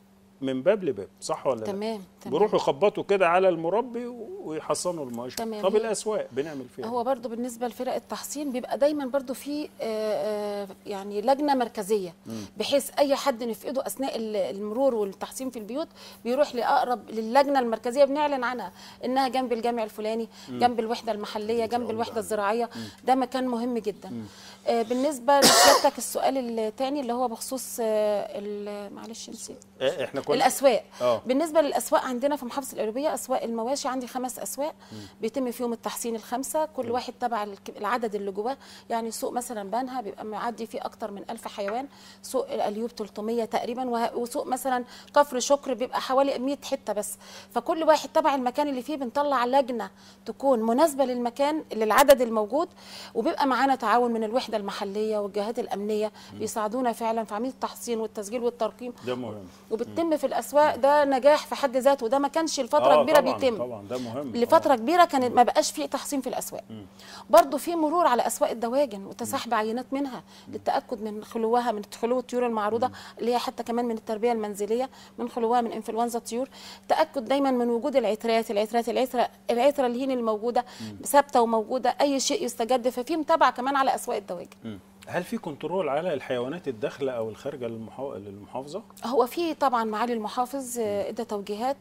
من باب لباب صح ولا لا تمام تمام بيروحوا يخبطوا كده على المربي ويحصنوا المواشي تمام. طب هي- الاسواق بنعمل فيها هو برضو بالنسبه لفرق التحصين بيبقى دايما برضو في آه، آه، يعني لجنه مركزيه بحيث اي حد نفقده اثناء ال- المرور والتحصين في البيوت بيروح لاقرب للجنه المركزيه بنعلن عنها انها جنب الجامع الفلاني جنب الوحده المحليه جنب الوحده الزراعيه ده مكان مهم جدا آه، بالنسبه لسيادتك السؤال الثاني اللي هو بخصوص آه، ال- معلش نسيت آه، احنا كنا الاسواق آه. بالنسبه للاسواق عندنا في محافظه القليوبيه اسواق المواشي عندي خمس اسواق بيتم فيهم التحصين الخمسه كل واحد تبع الك- العدد اللي جواه يعني سوق مثلا بنها بيبقى معدي فيه اكتر من ألف حيوان سوق القليوب 300 تقريبا وه- وسوق مثلا كفر شكر بيبقى حوالي 100 حته بس فكل واحد تبع المكان اللي فيه بنطلع لجنه تكون مناسبه للمكان للعدد الموجود وبيبقى معانا تعاون من الوحده المحليه والجهات الامنيه بيساعدونا فعلا في عمليه التحصين والتسجيل والترقيم ده مهم وبتتم في الاسواق ده نجاح في حد ذاته وده ما كانش لفتره آه، كبيره طبعاً، بيتم طبعا ده مهم لفتره كبيره كان ما بقاش فيه تحصين في الاسواق برضو في مرور على اسواق الدواجن وتسحب عينات منها للتاكد من خلوها من خلو الطيور المعروضه اللي هي حتى كمان من التربيه المنزليه من خلوها من انفلونزا الطيور تاكد دايما من وجود العترات العترات العتره العتره الهين الموجوده ثابته وموجوده اي شيء يستجد ففي متابعه كمان على اسواق الدواجن مم. هل في كنترول على الحيوانات الداخله او الخارجه للمحا- للمحافظه هو في طبعا معالي المحافظ آه، ادى توجيهات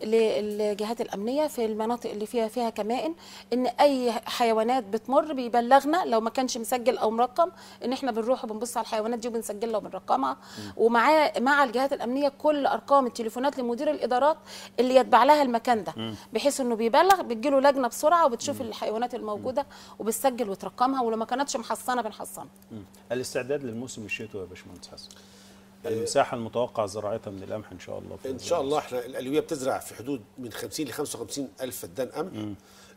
للجهات الامنيه في المناطق اللي فيها فيها كمائن ان اي حيوانات بتمر بيبلغنا لو ما كانش مسجل او مرقم ان احنا بنروح وبنبص على الحيوانات دي وبنسجلها وبنرقمها ومعاه مع الجهات الامنيه كل ارقام التليفونات لمدير الادارات اللي يتبع لها المكان ده بحيث انه بيبلغ بتجيله لجنه بسرعه وبتشوف الحيوانات الموجوده وبتسجل وترقمها ولو ما كانتش محصنه بنحصنها مم. الاستعداد للموسم الشتوي يا باشمهندس حسن المساحه المتوقع زراعتها من القمح ان شاء الله في ان شاء الله احنا الالويه بتزرع في حدود من 50 ل 55 الف فدان قمح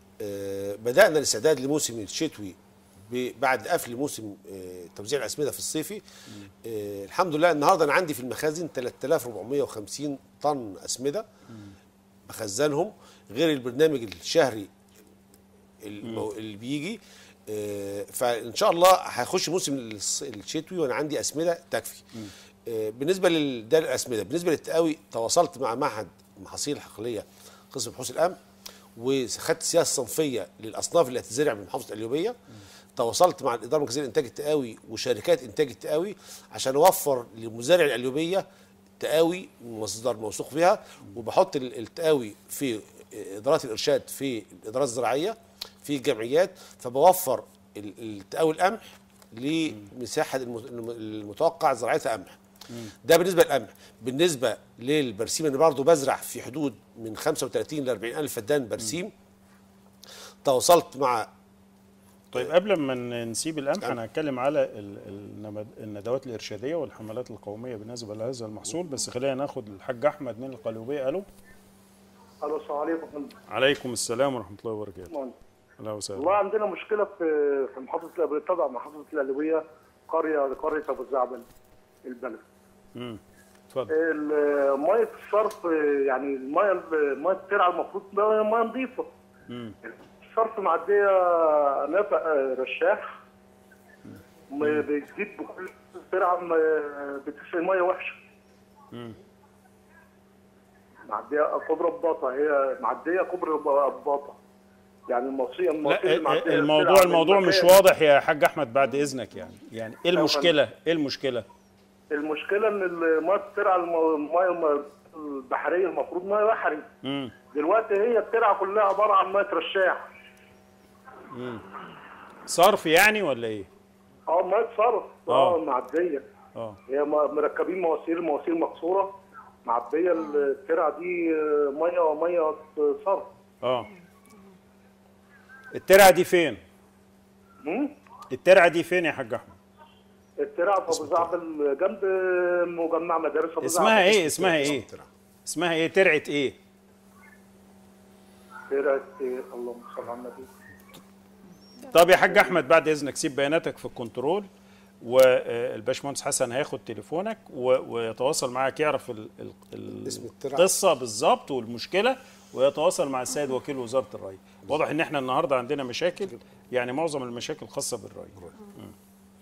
آه بدانا الاستعداد لموسم الشتوي ب- بعد قفل موسم آه توزيع الاسمده في الصيفي آه الحمد لله النهارده انا عندي في المخازن 3450 طن اسمده بخزنهم غير البرنامج الشهري المو- اللي بيجي آه، فان شاء الله هيخش موسم الص- الشتوي وانا عندي اسمده تكفي آه، بالنسبه للدار الاسمده بالنسبه للتقاوي تواصلت مع معهد المحاصيل الحقليه قسم بحوث الامن وخدت سياسه صنفيه للاصناف اللي هتزرع من محافظه القليوبيه تواصلت مع الاداره المركزيه لانتاج التقاوي وشركات انتاج التقاوي عشان اوفر لمزارع القليوبيه تقاوي مصدر موثوق فيها وبحط ال- التقاوي في ادارات الارشاد في الادارات الزراعيه في الجمعيات فبوفر ال- التقاوي القمح لمساحه الم- الم- المتوقع زراعتها قمح ده بالنسبه للقمح بالنسبه للبرسيم انا برضه بزرع في حدود من 35 ل 40 الف فدان برسيم تواصلت مع طيب قبل ما ن- نسيب القمح أم. انا هتكلم على ال- النمد- الندوات الارشاديه والحملات القوميه بالنسبه لهذا المحصول بس خلينا ناخد الحاج احمد من القليوبيه الو الو السلام عليكم يا فندم. عليكم السلام ورحمه الله وبركاته والله اهلا وسهلا عندنا مشكله في في محافظه القليوبيه طبعا محافظه القليوبيه قريه قريه ابو الزعبل البلد امم اتفضل ال- ميه الصرف يعني الميه الميه الترعه المفروض تبقى ميه نظيفه امم الصرف معديه نافع رشاح م- بتجيب بكل ترعه م- بتسقي ميه وحشه امم معديه كوبري بباطه هي معديه كوبري بباطه يعني الموصيه الموصيه لا اللي معدية الموضوع السلعة الموضوع من مش المكان. واضح يا حاج احمد بعد اذنك يعني يعني ايه المشكله ايه المشكله المشكله ان الميه بترعى الم- الميه الم- البحريه المفروض ميه بحري امم دلوقتي هي الترعه كلها عباره عن ميه رشاح صرف يعني ولا ايه اه ميه صرف آه. اه معديه اه هي م- مركبين مواسير المواسير مكسوره معبيه الترعه دي آه، ميه وميه صرف اه الترعه دي فين مم؟ الترعه دي فين يا حاج احمد الترعه في ابو زعبل جنب مجمع مدارس ابو اسمها زعبل. ايه اسمها ايه اسمها ايه ترعه ايه ترعه إيه؟ اللهم صل على النبي طب يا حاج احمد بعد اذنك سيب بياناتك في الكنترول والباشمهندس حسن هياخد تليفونك و- ويتواصل معاك يعرف ال ال ال اسم الترعة. القصه بالظبط والمشكله ويتواصل مع السيد وكيل وزاره الري واضح ان احنا النهارده عندنا مشاكل يعني معظم المشاكل خاصه بالري مم.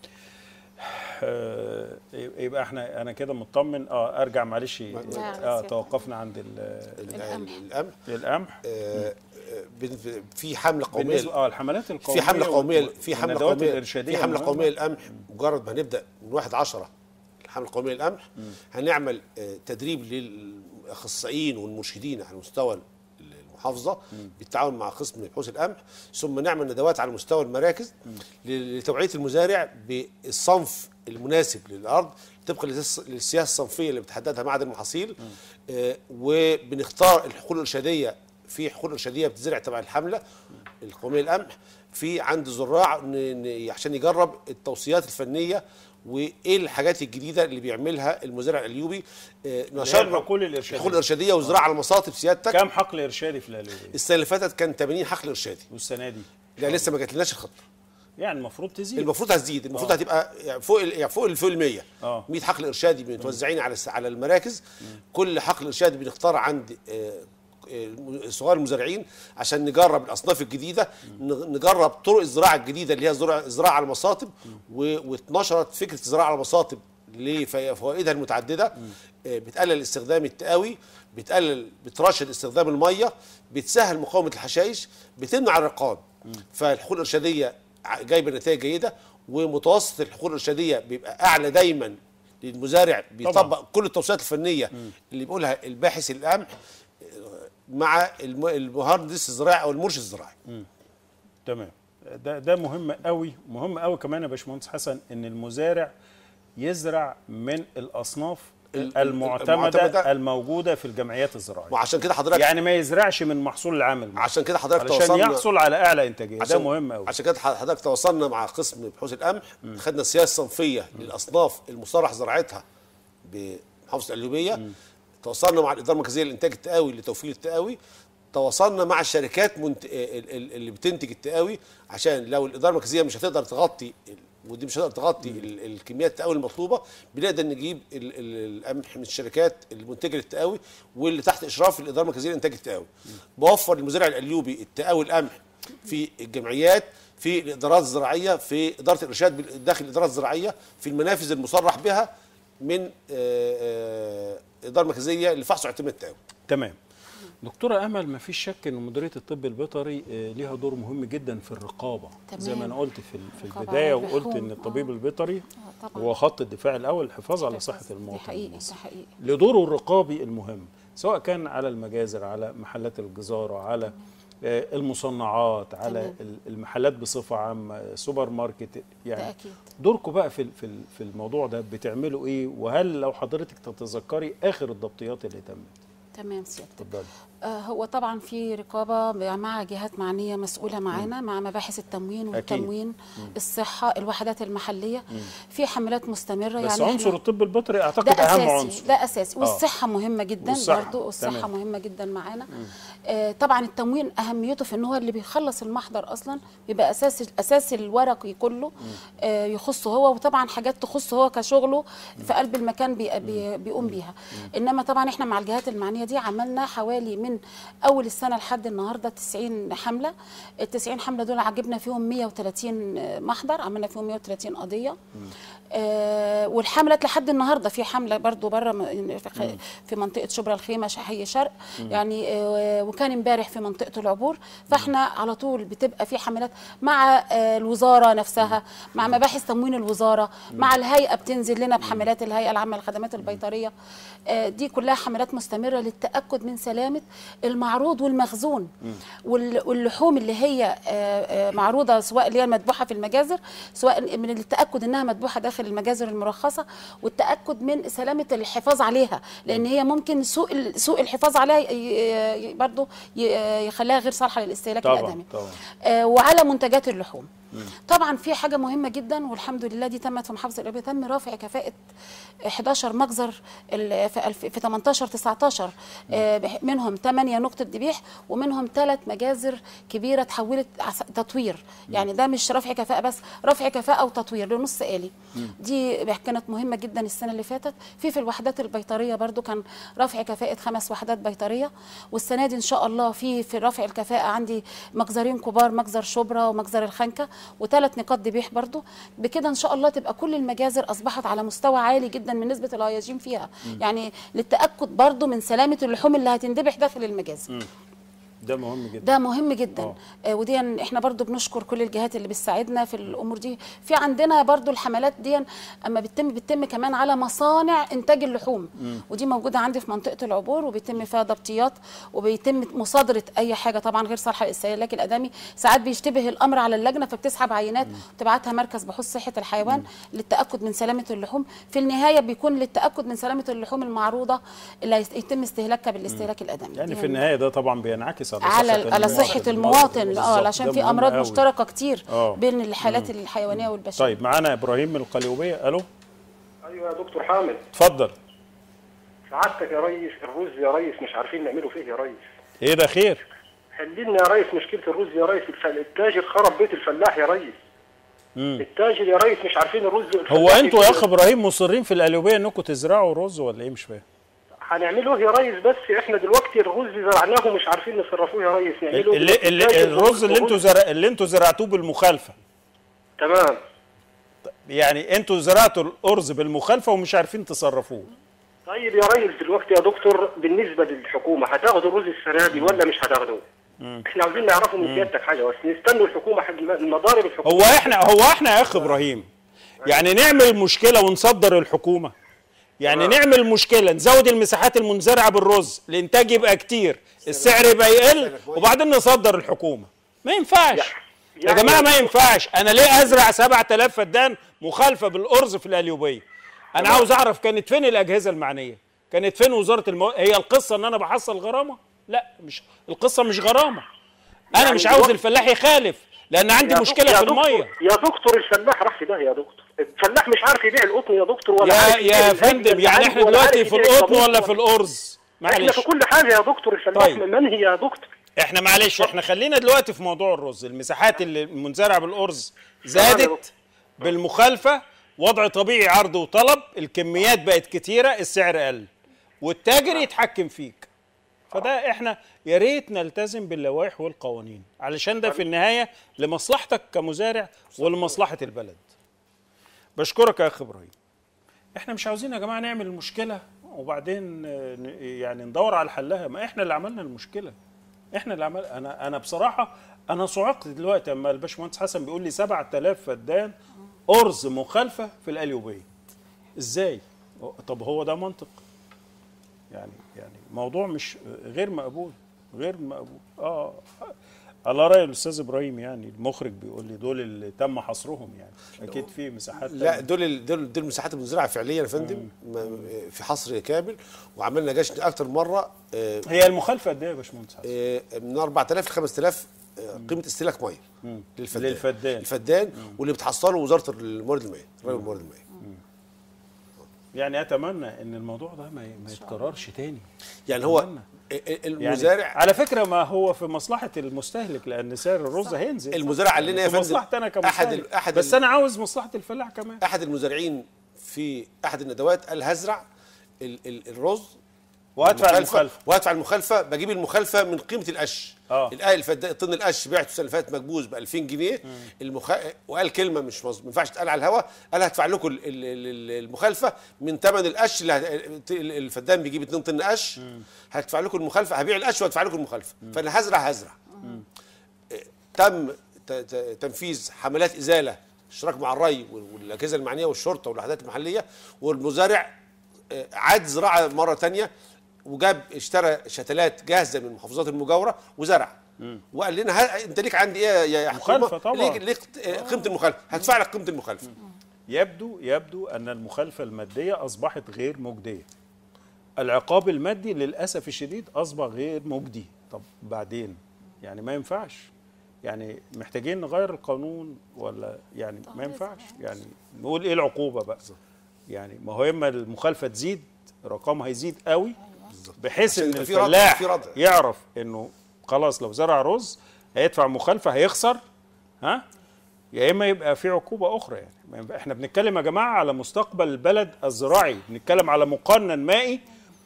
آه، يبقى احنا انا كده مطمن اه ارجع معلش اه توقفنا عند ال- القمح القمح القمح آه، آه، بن- في حمله قوميه بالنسبه اه الحملات القوميه في حمله قوميه وال- في حمله والندوات قوميه الإرشادية في حمله المهمة. قوميه للقمح مجرد ما هنبدا من 1 10 الحمله القوميه للقمح هنعمل آه، تدريب للاخصائيين والمرشدين على مستوى المحافظه بالتعاون مع قسم بحوث القمح ثم نعمل ندوات على مستوى المراكز ل- لتوعيه المزارع بالصنف المناسب للارض طبقا للس- للسياسه الصنفيه اللي بتحددها معهد المحاصيل آه، وبنختار الحقول الارشاديه في حقول ارشاديه بتزرع تبع الحمله القوميه للقمح في عند زراع ن- ن- عشان يجرب التوصيات الفنيه وايه الحاجات الجديده اللي بيعملها المزارع الايوبي آه، نشرنا الحقول الإرشادية. الحقول الارشاديه وزراعه على المصاطب سيادتك كم حقل ارشادي في الالويه السنه اللي فاتت كان 80 حقل ارشادي والسنه دي لا لسه ما جاتلناش الخطه يعني المفروض تزيد المفروض هتزيد المفروض هتبقى يعني فوق ال- يعني فوق ال- فوق ال 100 آه. 100 حقل ارشادي متوزعين على الس- على المراكز كل حقل ارشادي بنختار عند آه، آه، صغار المزارعين عشان نجرب الاصناف الجديده ن- نجرب طرق الزراعه الجديده اللي هي زراعه زراعه على المصاطب و- واتنشرت فكره الزراعه على المصاطب لفوائدها المتعدده آه، بتقلل استخدام التقاوي بتقلل بترشد استخدام الميه بتسهل مقاومه الحشائش بتمنع الرقاد فالحقول الارشاديه ع- جايبه نتائج جيده ومتوسط الحقول الارشاديه بيبقى اعلى دايما للمزارع بيطبق كل التوصيات الفنيه اللي بيقولها الباحث القمح مع الم- المهندس الزراعي او المرشد الزراعي تمام ده ده مهم قوي مهم قوي كمان يا باشمهندس حسن ان المزارع يزرع من الاصناف ال- المعتمده المعتمدة. الموجوده في الجمعيات الزراعيه وعشان كده حضرتك يعني ما يزرعش من محصول العام عشان كده حضرتك علشان توصلنا يحصل على اعلى انتاجيه ده عشان- مهم قوي عشان كده حضرتك تواصلنا مع قسم بحوث القمح خدنا السياسه الصنفيه للاصناف المصرح زراعتها بمحافظه القليوبيه تواصلنا مع الاداره المركزيه للانتاج التقاوي لتوفير التقاوي تواصلنا مع الشركات منت... ال- ال- اللي بتنتج التقاوي عشان لو الاداره المركزيه مش هتقدر تغطي ال- ودي مش هتقدر تغطي ال- الكميات التقاوي المطلوبه بنقدر نجيب ال- ال- القمح من الشركات المنتجه للتقاوي واللي تحت اشراف الاداره المركزيه للانتاج التقاوي بوفر للمزارع القليوبي التقاوي القمح في الجمعيات في الادارات الزراعيه في اداره الارشاد بال- داخل الادارات الزراعيه في المنافذ المصرح بها من آه، آه، الاداره المركزيه لفحص واعتماد التقاوي تمام دكتورة أمل ما فيش شك إن مديرية الطب البيطري آه، ليها دور مهم جدا في الرقابة تمام. زي ما أنا قلت في ال- في رقابة البداية على وقلت اللحوم. إن الطبيب آه. البيطري آه، طبعاً. هو خط الدفاع الأول الحفاظ على صحة دي المواطن حقيقي المصري. ده حقيقي لدوره الرقابي المهم سواء كان على المجازر على محلات الجزارة على آه، المصنعات على تمام. ال- المحلات بصفة عامة سوبر ماركت ده يعني اكيد دوركم بقى في ال- في ال- في الموضوع ده بتعملوا ايه وهل لو حضرتك تتذكري اخر الضبطيات اللي تمت تمام سيادتك اتفضلي آه، هو طبعا في رقابه مع جهات معنيه مسؤوله معانا مع مباحث التموين والتموين الصحه الوحدات المحليه في حملات مستمره بس يعني عنصر إحنا- الطب البيطري ده اعتقد اهم اساسي عنصر ده اساسي والصحه مهمه جدا والصحة، برضو والصحه تمام. مهمه جدا معانا آه طبعا التموين اهميته في ان هو اللي بيخلص المحضر اصلا بيبقى اساس اساس الورقي كله آه يخصه هو وطبعا حاجات تخصه هو كشغله في قلب المكان بي بي بيقوم بيها انما طبعا احنا مع الجهات المعنيه دي عملنا حوالي من من اول السنه لحد النهارده 90 حمله ال 90 حمله دول عجبنا فيهم 130 محضر عملنا فيهم 130 قضيه آه والحملات لحد النهارده في حمله برضو بره م- في خ- في منطقه شبرا الخيمه شحي شرق يعني آه وكان امبارح في منطقه العبور فاحنا على طول بتبقى في حملات مع آه الوزاره نفسها مع مباحث تموين الوزاره مع الهيئه بتنزل لنا بحملات الهيئه العامه للخدمات البيطريه آه دي كلها حملات مستمره للتاكد من سلامه المعروض والمخزون وال- واللحوم اللي هي آه، آه، معروضه سواء اللي هي المذبوحه في المجازر سواء من التاكد انها مذبوحه داخل المجازر المرخصه والتاكد من سلامه الحفاظ عليها لان هي ممكن سوء ال- سوء الحفاظ عليها ي- ي- برضه ي- يخليها غير صالحه للاستهلاك طبعا الادمي طبعا آه، وعلى منتجات اللحوم طبعا في حاجه مهمه جدا والحمد لله دي تمت في محافظه القليوبيه تم رفع كفاءه 11 مجزر ال- في الف- في 18 19 آه، بح- منهم 8 نقطه ذبيح ومنهم ثلاث مجازر كبيره تحولت عس- تطوير يعني ده مش رفع كفاءه بس رفع كفاءه وتطوير لنص آلي دي كانت مهمه جدا السنه اللي فاتت في في الوحدات البيطريه برضو كان رفع كفاءه خمس وحدات بيطريه والسنه دي ان شاء الله في في رفع الكفاءه عندي مجزرين كبار مجزر شبرا ومجزر الخنكه وثلاث نقاط ذبيح برضو بكده ان شاء الله تبقى كل المجازر اصبحت على مستوى عالي جدا من نسبه الهياجين فيها يعني للتاكد برضو من سلامه اللحوم اللي هتندبح داخل المجازر ده مهم جدا ده مهم جدا آه. آه ودي احنا برضو بنشكر كل الجهات اللي بتساعدنا في الامور دي في عندنا برضو الحملات دي اما بتتم بتتم كمان على مصانع انتاج اللحوم ودي موجوده عندي في منطقه العبور وبيتم فيها ضبطيات وبيتم مصادره اي حاجه طبعا غير صالحه للاستهلاك الادمي ساعات بيشتبه الامر على اللجنه فبتسحب عينات وتبعتها مركز بحوث صحه الحيوان للتاكد من سلامه اللحوم في النهايه بيكون للتاكد من سلامه اللحوم المعروضه اللي يتم استهلاكها بالاستهلاك الادمي يعني دي في النهايه ده طبعا بينعكس على على على صحه المواطن اه بالظبط. عشان ده في مهم امراض قوي. مشتركه كتير آه. بين الحالات الحيوانيه والبشريه طيب معانا ابراهيم من القليوبيه الو ايوه يا دكتور حامد اتفضل سعادتك يا ريس الرز يا ريس مش عارفين نعمله فيه يا ريس ايه ده خير حل لنا يا ريس مشكله الرز يا ريس الف- التاجر خرب بيت الفلاح يا ريس مم. التاجر يا ريس مش عارفين الرز هو الفلاح انتوا يا يشتري. اخ ابراهيم مصرين في القليوبيه انكم تزرعوا رز ولا ايه مش فاهم هنعمله إيه يا ريس بس احنا دلوقتي الرز زرعناه ومش عارفين نصرفوه يا ريس نعمله اللي اللي التاجر الرز اللي انتوا الرز- زرع اللي انتوا زرعتوه بالمخالفه تمام يعني انتوا زرعتوا الارز بالمخالفه ومش عارفين تصرفوه طيب يا ريس دلوقتي يا دكتور بالنسبه للحكومه هتاخدوا الرز السنه دي ولا مش هتاخدوه؟ احنا عاوزين نعرفوا من سيادتك حاجه بس نستنوا الحكومه حق المضارب الحكومه هو احنا هو احنا يا اخ ابراهيم يعني نعمل مشكله ونصدر الحكومه يعني نعمل مشكله نزود المساحات المنزرعه بالرز الانتاج يبقى كتير السعر يبقى يقل وبعدين نصدر الحكومه ما ينفعش يا يعني- جماعه ما ينفعش انا ليه ازرع 7000 فدان مخالفه بالارز في القليوبيه انا عاوز اعرف كانت فين الاجهزه المعنيه كانت فين وزاره المو... هي القصه ان انا بحصل غرامه لا مش القصه مش غرامه انا يعني مش عاوز الوقت- الفلاح يخالف لان عندي يا مشكله دكتور- في يا دكتور- الميه يا دكتور الفلاح راح في ده يا دكتور الفلاح مش عارف يبيع القطن يا دكتور ولا يا عارف يبيع يا الأكل فندم اللي يعني عنده احنا ولا دلوقتي عارف في يبيع القطن الطبيخ ولا في الارز احنا معلش في كل حاجه يا دكتور الفلاح طيب. منهي يا دكتور احنا معلش احنا خلينا دلوقتي في موضوع الرز المساحات اللي المنزرعه بالارز تمام يا دكتور. زادت بالمخالفه وضع طبيعي عرض وطلب الكميات بقت كتيره السعر قل والتاجر يتحكم فيك فده احنا يا ريت نلتزم باللوائح والقوانين علشان ده في النهايه لمصلحتك كمزارع ولمصلحه البلد بشكرك يا اخ ابراهيم احنا مش عاوزين يا جماعه نعمل المشكله وبعدين آه، ن- يعني ندور على حلها ما احنا اللي عملنا المشكله احنا اللي عمل انا انا بصراحه انا صعقت دلوقتي اما الباشمهندس حسن بيقول لي 7000 فدان ارز مخالفه في القليوبيه ازاي طب هو ده منطق يعني يعني موضوع مش غير مقبول غير مقبول اه على راي الاستاذ ابراهيم يعني المخرج بيقول لي دول اللي تم حصرهم يعني اكيد في مساحات لا تانية. دول ال- دول دول المساحات المزرعه فعليا يا فندم ما- في حصر كامل وعملنا جشن اكتر مره آه، هي المخالفه قد ايه يا باشمهندس حسن؟ آه، من 4000 ل 5000 آه، قيمه استهلاك ميه للفدان للفدان. الفدان واللي بتحصله وزاره الموارد المائيه الري والموارد المائيه يعني اتمنى ان الموضوع ده ما ما يتكررش تاني يعني هو أتمنى. ال- ال- يعني المزارع على فكره ما هو في مصلحه المستهلك لان سعر الرز هينزل المزارع قال لنا يا في فندم مصلحتي انا أحد كمستهلك ال- أحد بس ال- انا عاوز مصلحه الفلاح كمان احد المزارعين في احد الندوات قال هزرع ال ال الرز وهدفع المخالفة. وهدفع المخالفه بجيب المخالفه من قيمه القش آه. الآية الفد... طن القش بعته السنه اللي فاتت مكبوز ب 2000 جنيه المخ... وقال كلمه مش مظ... ما ينفعش تتقال على الهوا قال هدفع لكم ال- ال- ال- المخالفه من ثمن القش اللي هت- الفدان بيجيب 2 طن قش هدفع لكم المخالفه هبيع القش وهدفع لكم المخالفه فانا هزرع هزرع تم ت- ت- تنفيذ حملات ازاله اشتراك مع الري وال- والاجهزه المعنيه والشرطه والوحدات المحليه والمزارع آه، عاد زراعه مره تانية وجاب اشترى شتلات جاهزه من المحافظات المجاوره وزرع وقال لنا ها انت ليك عندي ايه يا- يا حكومه مخالفة طبعاً. ليك, ليك آه، قيمه المخالفه هدفع لك قيمه المخالفه يبدو يبدو ان المخالفه الماديه اصبحت غير مجديه العقاب المادي للاسف الشديد اصبح غير مجدي طب بعدين يعني ما ينفعش يعني محتاجين نغير القانون ولا يعني ما ينفعش يعني نقول ايه العقوبه بقى يعني ما هو اما المخالفه تزيد رقمها هيزيد قوي بحيث عشان ان يبقى في ردع- الفلاح في ردع. يعرف انه خلاص لو زرع رز هيدفع مخالفه هيخسر ها يا اما يبقى في عقوبه اخرى يعني ما ينفع- احنا بنتكلم يا جماعه على مستقبل البلد الزراعي بنتكلم على مقنن مائي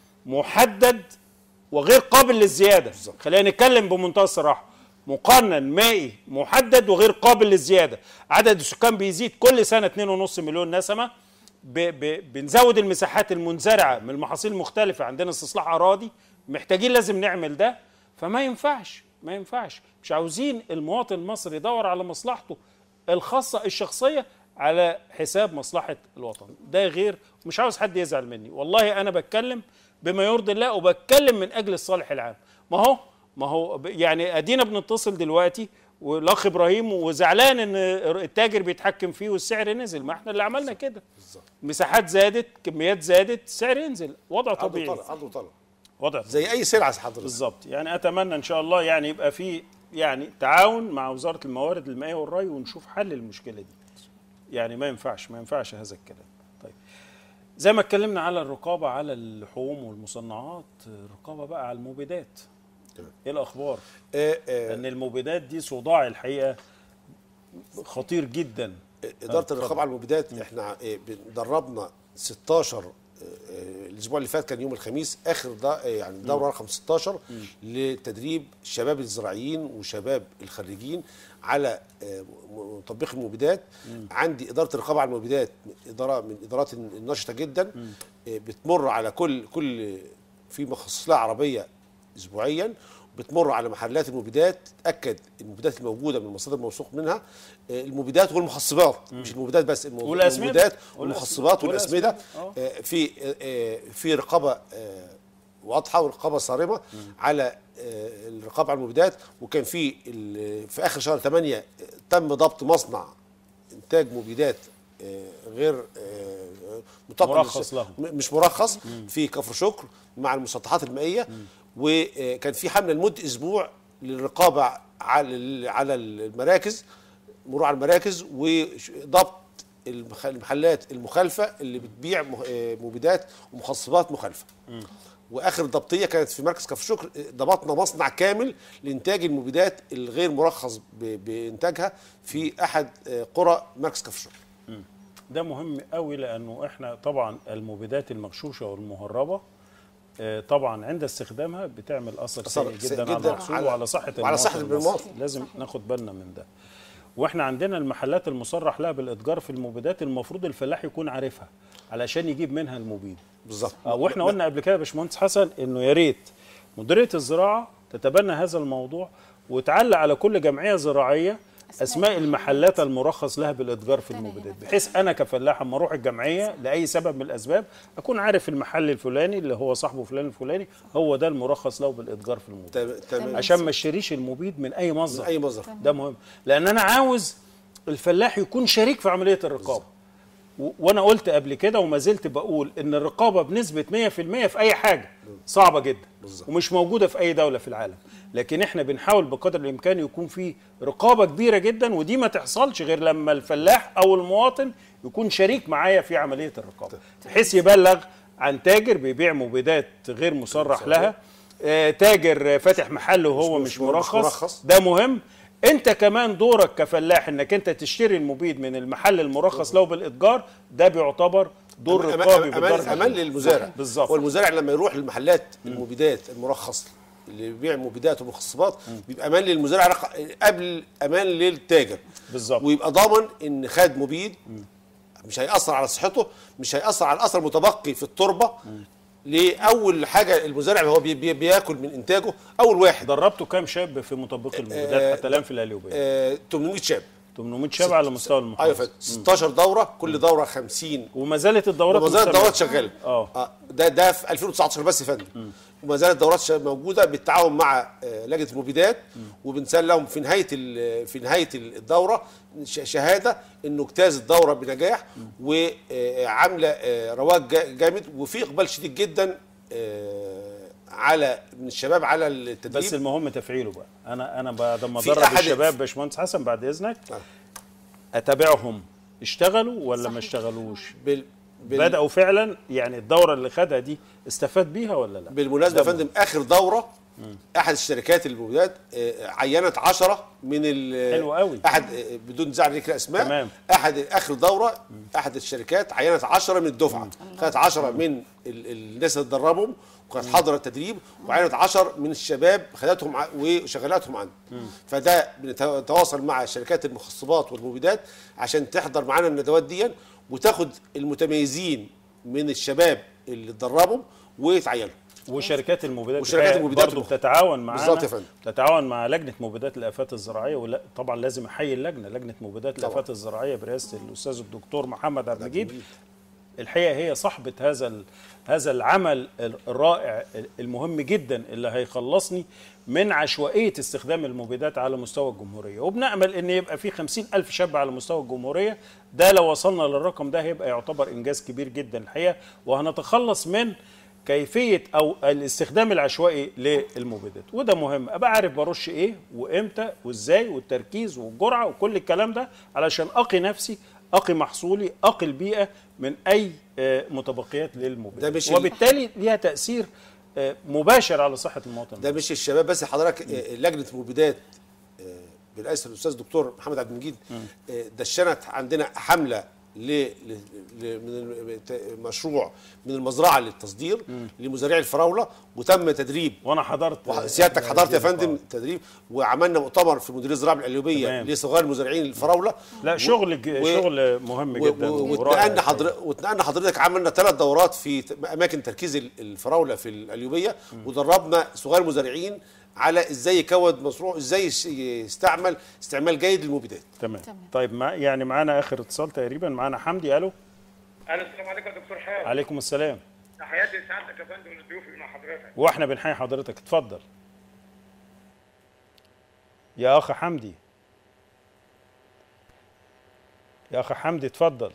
محدد وغير قابل للزياده خلينا نتكلم بمنتهى الصراحه مقنن مائي محدد وغير قابل للزياده عدد السكان بيزيد كل سنه 2.5 مليون نسمه ب ب بنزود المساحات المنزرعه من المحاصيل المختلفه عندنا استصلاح اراضي محتاجين لازم نعمل ده فما ينفعش ما ينفعش مش عاوزين المواطن المصري يدور على مصلحته الخاصه الشخصيه على حساب مصلحه الوطن ده غير مش عاوز حد يزعل مني والله انا بتكلم بما يرضي الله وبتكلم من اجل الصالح العام ما هو ما هو ب- يعني ادينا بنتصل دلوقتي والاخ ابراهيم وزعلان ان التاجر بيتحكم فيه والسعر نزل ما احنا اللي عملنا كده مساحات زادت كميات زادت السعر ينزل وضع عرض طبيعي وطلب عرض وطلب وضع طبيعي. زي اي سلعه حضرتك بالظبط يعني اتمنى ان شاء الله يعني يبقى في يعني تعاون مع وزاره الموارد المائيه والري ونشوف حل للمشكله دي يعني ما ينفعش ما ينفعش هذا الكلام طيب زي ما اتكلمنا على الرقابه على اللحوم والمصنعات الرقابه بقى على المبيدات تمام. ايه الاخبار آه، آه، ان المبيدات دي صداع الحقيقه خطير جدا اداره اتفضل. الرقابه على المبيدات احنا آه، دربنا 16 آه، آه، الاسبوع اللي فات كان يوم الخميس اخر ده آه، يعني دوره رقم 16 لتدريب الشباب الزراعيين وشباب الخريجين على آه، م- تطبيق المبيدات عندي اداره الرقابه على المبيدات اداره من الادارات النشطه جدا آه، بتمر على كل كل في مخصص لها عربيه اسبوعيا بتمر على محلات المبيدات تاكد المبيدات الموجوده من المصادر الموثوق منها آه، المبيدات والمحصبات مش المبيدات بس المو- والأسمدة. المبيدات والأسمدة. والمحصبات والاسمده والأسمدة. آه، في آه، آه، في رقابه آه، واضحه ورقابه صارمه على آه، الرقابه على المبيدات وكان في ال- في اخر شهر 8 تم ضبط مصنع انتاج مبيدات آه، غير آه، مطابق مرخص للس- له. م- مش مرخص في كفر شكر مع المسطحات المائيه وكان في حمله لمده اسبوع للرقابه على على المراكز مرور على المراكز وضبط المخ- المحلات المخالفه اللي بتبيع مه- آه، مبيدات ومخصبات مخالفه واخر ضبطيه كانت في مركز كفر شكر آه، ضبطنا مصنع كامل لانتاج المبيدات الغير مرخص ب- بانتاجها في احد آه، قرى مركز كفر شكر ده مهم قوي لانه احنا طبعا المبيدات المغشوشه والمهربه آه، طبعا عند استخدامها بتعمل اثر أثر سيء سيء جدا, على جداً المحصول على- وعلى صحه وعلى صحة المواطن المواطن. المصري. لازم ناخد بالنا من ده واحنا عندنا المحلات المصرح لها بالاتجار في المبيدات المفروض الفلاح يكون عارفها علشان يجيب منها المبيد بالظبط آه، واحنا قلنا قبل كده يا باشمهندس حسن انه يا ريت مديريه الزراعه تتبنى هذا الموضوع وتعلق على كل جمعيه زراعيه اسماء المحلات المرخص لها بالاتجار في المبيدات بحيث انا كفلاح اما اروح الجمعيه لاي سبب من الاسباب اكون عارف المحل الفلاني اللي هو صاحبه فلان الفلاني هو ده المرخص له بالاتجار في المبيد تمام تمام عشان ما اشتريش المبيد من اي مصدر من اي مصدر ده مهم لان انا عاوز الفلاح يكون شريك في عمليه الرقابه و- وانا قلت قبل كده وما زلت بقول ان الرقابه بنسبه 100% في اي حاجه صعبه جدا بالظبط. ومش موجوده في اي دوله في العالم لكن احنا بنحاول بقدر الامكان يكون في رقابه كبيره جدا ودي ما تحصلش غير لما الفلاح او المواطن يكون شريك معايا في عمليه الرقابه بحيث يبلغ عن تاجر بيبيع مبيدات غير مصرح لها آه، تاجر فاتح محل وهو مش- مش, مش مرخص, مرخص. ده مهم انت كمان دورك كفلاح انك انت تشتري المبيد من المحل المرخص له بالاتجار ده بيعتبر دور أمان- رقابي امان بالدرجة امان الأولى. للمزارع بالظبط. والمزارع لما يروح للمحلات المبيدات المرخص اللي بيبيع مبيدات ومخصبات بيبقى امان للمزارع رق- قبل امان للتاجر بالظبط ويبقى ضامن ان خد مبيد مش هيأثر على صحته مش هيأثر على الأثر المتبقي في التربة لأول حاجة المزارع هو بي بي بياكل من إنتاجه أول واحد دربتوا كام شاب في مطبق المبيدات آه، حتى الان في القليوبيه آه 800 شاب 800 شاب على مستوى ايوه المحافظه فندم 16 دوره كل دوره 50 وما زالت الدورات وما زالت مستمرة. الدورات شغاله اه ده ده في 2019 بس يا فندم وما زالت الدورات شا- موجوده بالتعاون مع آه، لجنه المبيدات وبنسال لهم في نهايه ال- في نهايه الدوره ش- شهاده انه اجتاز الدوره بنجاح وعامله آه، رواج جا- جامد وفي اقبال شديد جدا آه، على من الشباب على التدريب بس المهم تفعيله بقى انا انا بعد ما في ادرب أحد- الشباب باشمهندس حسن بعد اذنك آه. اتابعهم اشتغلوا ولا ما صحيح. بال... اشتغلوش بال... بداوا فعلا يعني الدوره اللي خدها دي استفاد بيها ولا لا بالمناسبه يا ده فندم اخر دوره احد الشركات المبيدات آه، عينت 10 من ال حلو قوي. احد آه، بدون زعل ذكر اسماء تمام. احد اخر دوره احد الشركات عينت 10 من الدفعه خدت 10 من ال- الناس اللي اتدربهم وكانت حاضره التدريب وعينت 10 من الشباب خدتهم ع- وشغلاتهم عنده فده بنتواصل مع شركات المخصبات والمبيدات عشان تحضر معانا الندوات دي وتاخد المتميزين من الشباب اللي اتدربوا ويتعينوا وشركات المبيدات وشركات بتاع- المبيدات برضه المخ- بتتعاون معانا بالظبط يا فندم. تتعاون مع لجنه مبيدات الافات الزراعيه ولا طبعا لازم احيي اللجنه لجنه مبيدات طبعا. الافات الزراعيه برئاسه الاستاذ الدكتور محمد عبد المجيد الحقيقه هي صاحبه هذا ال- هذا العمل الرائع المهم جدا اللي هيخلصني من عشوائيه استخدام المبيدات على مستوى الجمهوريه وبنامل ان يبقى في خمسين الف شاب على مستوى الجمهوريه ده لو وصلنا للرقم ده هيبقى يعتبر انجاز كبير جدا الحقيقه وهنتخلص من كيفيه او الاستخدام العشوائي للمبيدات وده مهم ابقى عارف برش ايه وامتى وازاي والتركيز والجرعه وكل الكلام ده علشان اقي نفسي اقي محصولي اقي البيئه من اي آه، متبقيات ده للمبيدات مش ال- وبالتالي ليها تاثير آه، مباشر على صحه المواطن ده مش الشباب بس حضرتك آه، لجنه مبيدات آه، برئاسه الاستاذ الدكتور محمد عبد المجيد آه، دشنت عندنا حمله ل ل- ل- من الم- ت- مشروع من المزرعه للتصدير لمزارعي الفراوله وتم تدريب وانا حضرت وح- آه، سيادتك حضرت يا هذه فندم اللقاءات. تدريب وعملنا مؤتمر في مديريه الزراعه القليوبيه تمام. لصغار المزارعين الفراوله لا شغل ج- و- شغل مهم و- جدا و- ورائع واتنقلنا الحقيقة. حضرتك واتنقلنا حضرتك عملنا ثلاث دورات في ت- اماكن تركيز ال- الفراوله في القليوبيه ودربنا صغار المزارعين على ازاي يكود مشروع ازاي يس- يستعمل استعمال جيد للمبيدات تمام تمام. طيب ما يعني معانا اخر اتصال تقريبا معانا حمدي الو الو السلام عليكم يا دكتور حازم عليكم السلام تحياتي لسعادتك يا فندم والضيوف اللي مع حضرتك واحنا بنحيي حضرتك اتفضل يا اخ حمدي يا اخ حمدي اتفضل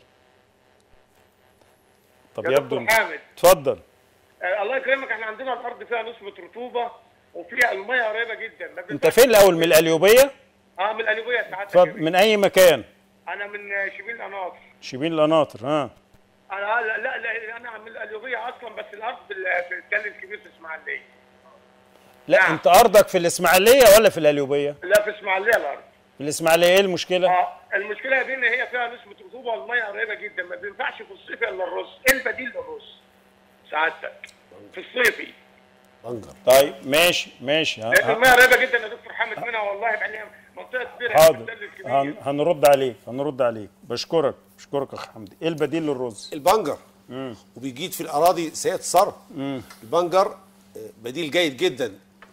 طب يا يبدو دكتور حامد اتفضل آه الله يكرمك احنا عندنا الارض فيها نسبه رطوبه وفيها الميه قريبه جدا ما انت بينفعش- فين الاول من القليوبيه اه من القليوبيه سعادتك اتفضل يا بيه. من اي مكان انا من آه، شبين قناطر شبين القناطر ها انا لا لا, لا انا من القليوبيه اصلا بس الارض بال- في التل الكبير في اسماعيليه لا نعم. انت ارضك في الاسماعيليه ولا في القليوبيه لا في اسماعيليه الارض في الاسماعيليه ايه المشكله اه المشكله دي ان هي فيها نسبه رطوبه والميه قريبه جدا ما بينفعش في الصيف الا الرز ايه البديل للرز سعادتك في الصيفي بنجر طيب ماشي ماشي ها- لان ها- الميه قريبه جدا يا دكتور حامد منها والله يعني منطقه كبيره في حاضر التل الكبير هن هنرد عليك هنرد عليك بشكرك بشكرك يا اخ حمدي ايه البديل للرز البنجر وبيجيد في الاراضي سيئه الصرف البنجر آه، بديل جيد جدا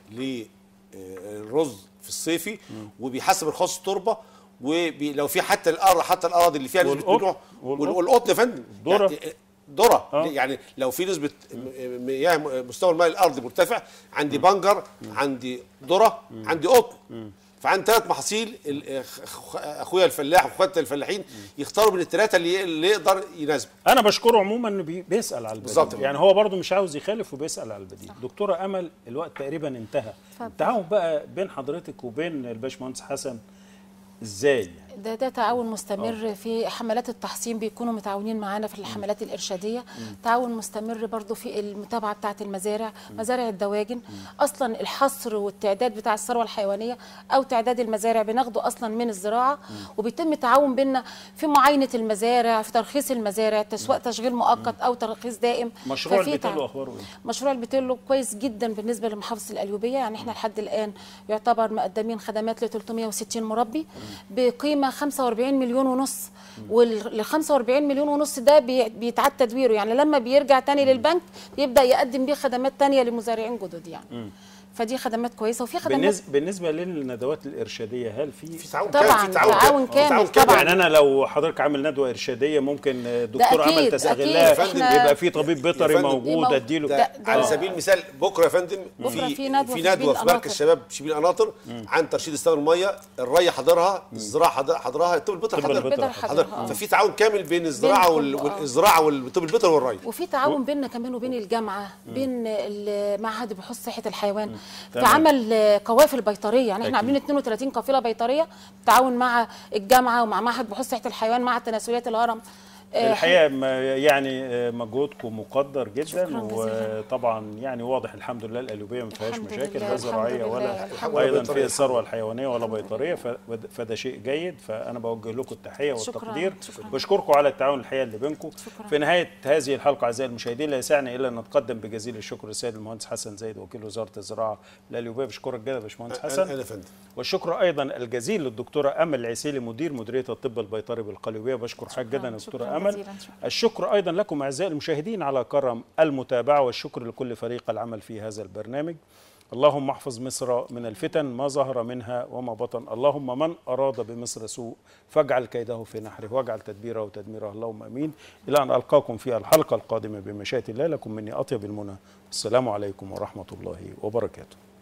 للرز في الصيفي وبيحسن من خاص التربه ولو في حتى الارض حتى الاراضي اللي فيها نسبه والقطن. ملوحه والقطن. والقطن يا فندم ذرة. يعني ذره آه. يعني لو في نسبه م- مياه مستوى الماء الارضي مرتفع عندي بنجر عندي ذره عندي قطن فعندي ثلاث محاصيل ال- أخ- اخويا الفلاح واخواتي الفلاحين يختاروا من الثلاثه اللي اللي يقدر يناسبه انا بشكره عموما انه بي- بيسال على البديل بالظبط. يعني هو برضه مش عاوز يخالف وبيسال على البديل دكتوره امل الوقت تقريبا انتهى اتفضل. التعاون بقى بين حضرتك وبين الباشمهندس حسن ازاي ده ده تعاون مستمر في حملات التحصين بيكونوا متعاونين معانا في الحملات الإرشادية تعاون مستمر برضو في المتابعة بتاعة المزارع مزارع الدواجن أصلا الحصر والتعداد بتاع الثروة الحيوانية أو تعداد المزارع بناخده أصلا من الزراعة وبيتم التعاون بينا في معاينة المزارع في ترخيص المزارع تسويق تشغيل مؤقت أو ترخيص دائم مشروع ففي البيتلو تعاون. اخباره ايه؟ مشروع البتلو كويس جدا بالنسبه لمحافظه القليوبيه يعني احنا لحد الان يعتبر مقدمين خدمات ل 360 مربي بقيمه 45 مليون ونص وال 45 مليون ونص ده بي- بيتعاد تدويره يعني لما بيرجع تاني للبنك بيبدا يقدم بيه خدمات تانية لمزارعين جدد يعني فدي خدمات كويسه وفي خدمات بالنسبه بالنسبه للندوات الارشاديه هل في في تعاون طبعاً، كامل في تعاون تعاون كامل طبعاً. يعني انا لو حضرتك عامل ندوه ارشاديه ممكن دكتور أكيد، امل تستغلها أكيد. إحنا- يبقى في طبيب بيطري يا فندم، موجود إيه اديله ده ده- على ده- سبيل المثال بكره يا فندم بكرة في في ندوة في في ندوه شبين في مركز القناطر. شباب شبين القناطر عن ترشيد استخدام الميه الري حضرها الزراعه حضر- حضرها الطب البيطري طب البيطري حضرها حضرها. حضرها آه. ففي تعاون كامل بين الزراعه وال- كله، آه. والزراعه والطب البيطري والري وفي تعاون بيننا كمان وبين الجامعه بين المعهد بحوث صحه الحيوان في تمام. عمل آه، قوافل بيطريه يعني أكيد. احنا عاملين 32 قافله بيطريه تعاون مع الجامعه ومع معهد بحوث صحه الحيوان مع تناسليات الهرم آه، الحقيقه ما- يعني آه، مجهودكم مقدر جدا شكراً جزيلاً. وطبعا يعني واضح الحمد لله القليوبيه ما فيهاش الحمد مشاكل لله، لا الحمد زراعيه لله، ولا الحمد ايضا لله. في الثروه الحيوانيه ولا بيطريه ف- فده شيء جيد فانا بوجه لكم التحيه شكراً، والتقدير شكراً. بشكركم على التعاون الحقيقه اللي بينكم شكراً. في نهايه هذه الحلقه اعزائي المشاهدين لا يسعني الا ان نتقدم بجزيل الشكر للسيد المهندس حسن زايد وكيل وزاره الزراعه القليوبيه بشكرك جدا يا باشمهندس حسن انا يا فندم والشكر ايضا الجزيل للدكتوره امل العسيلي مدير مديريه الطب البيطري بالقليوبيه بشكر حضرتك جدا يا دكتوره شكراً امل جزيلاً، شكراً. الشكر ايضا لكم اعزائي المشاهدين على كرم المتابعه والشكر لكل فريق العمل في هذا البرنامج اللهم احفظ مصر من الفتن ما ظهر منها وما بطن اللهم من اراد بمصر سوء فاجعل كيده في نحره واجعل تدبيره تدميره اللهم امين الى ان القاكم في الحلقه القادمه بمشيئه الله لكم مني اطيب المنى السلام عليكم ورحمه الله وبركاته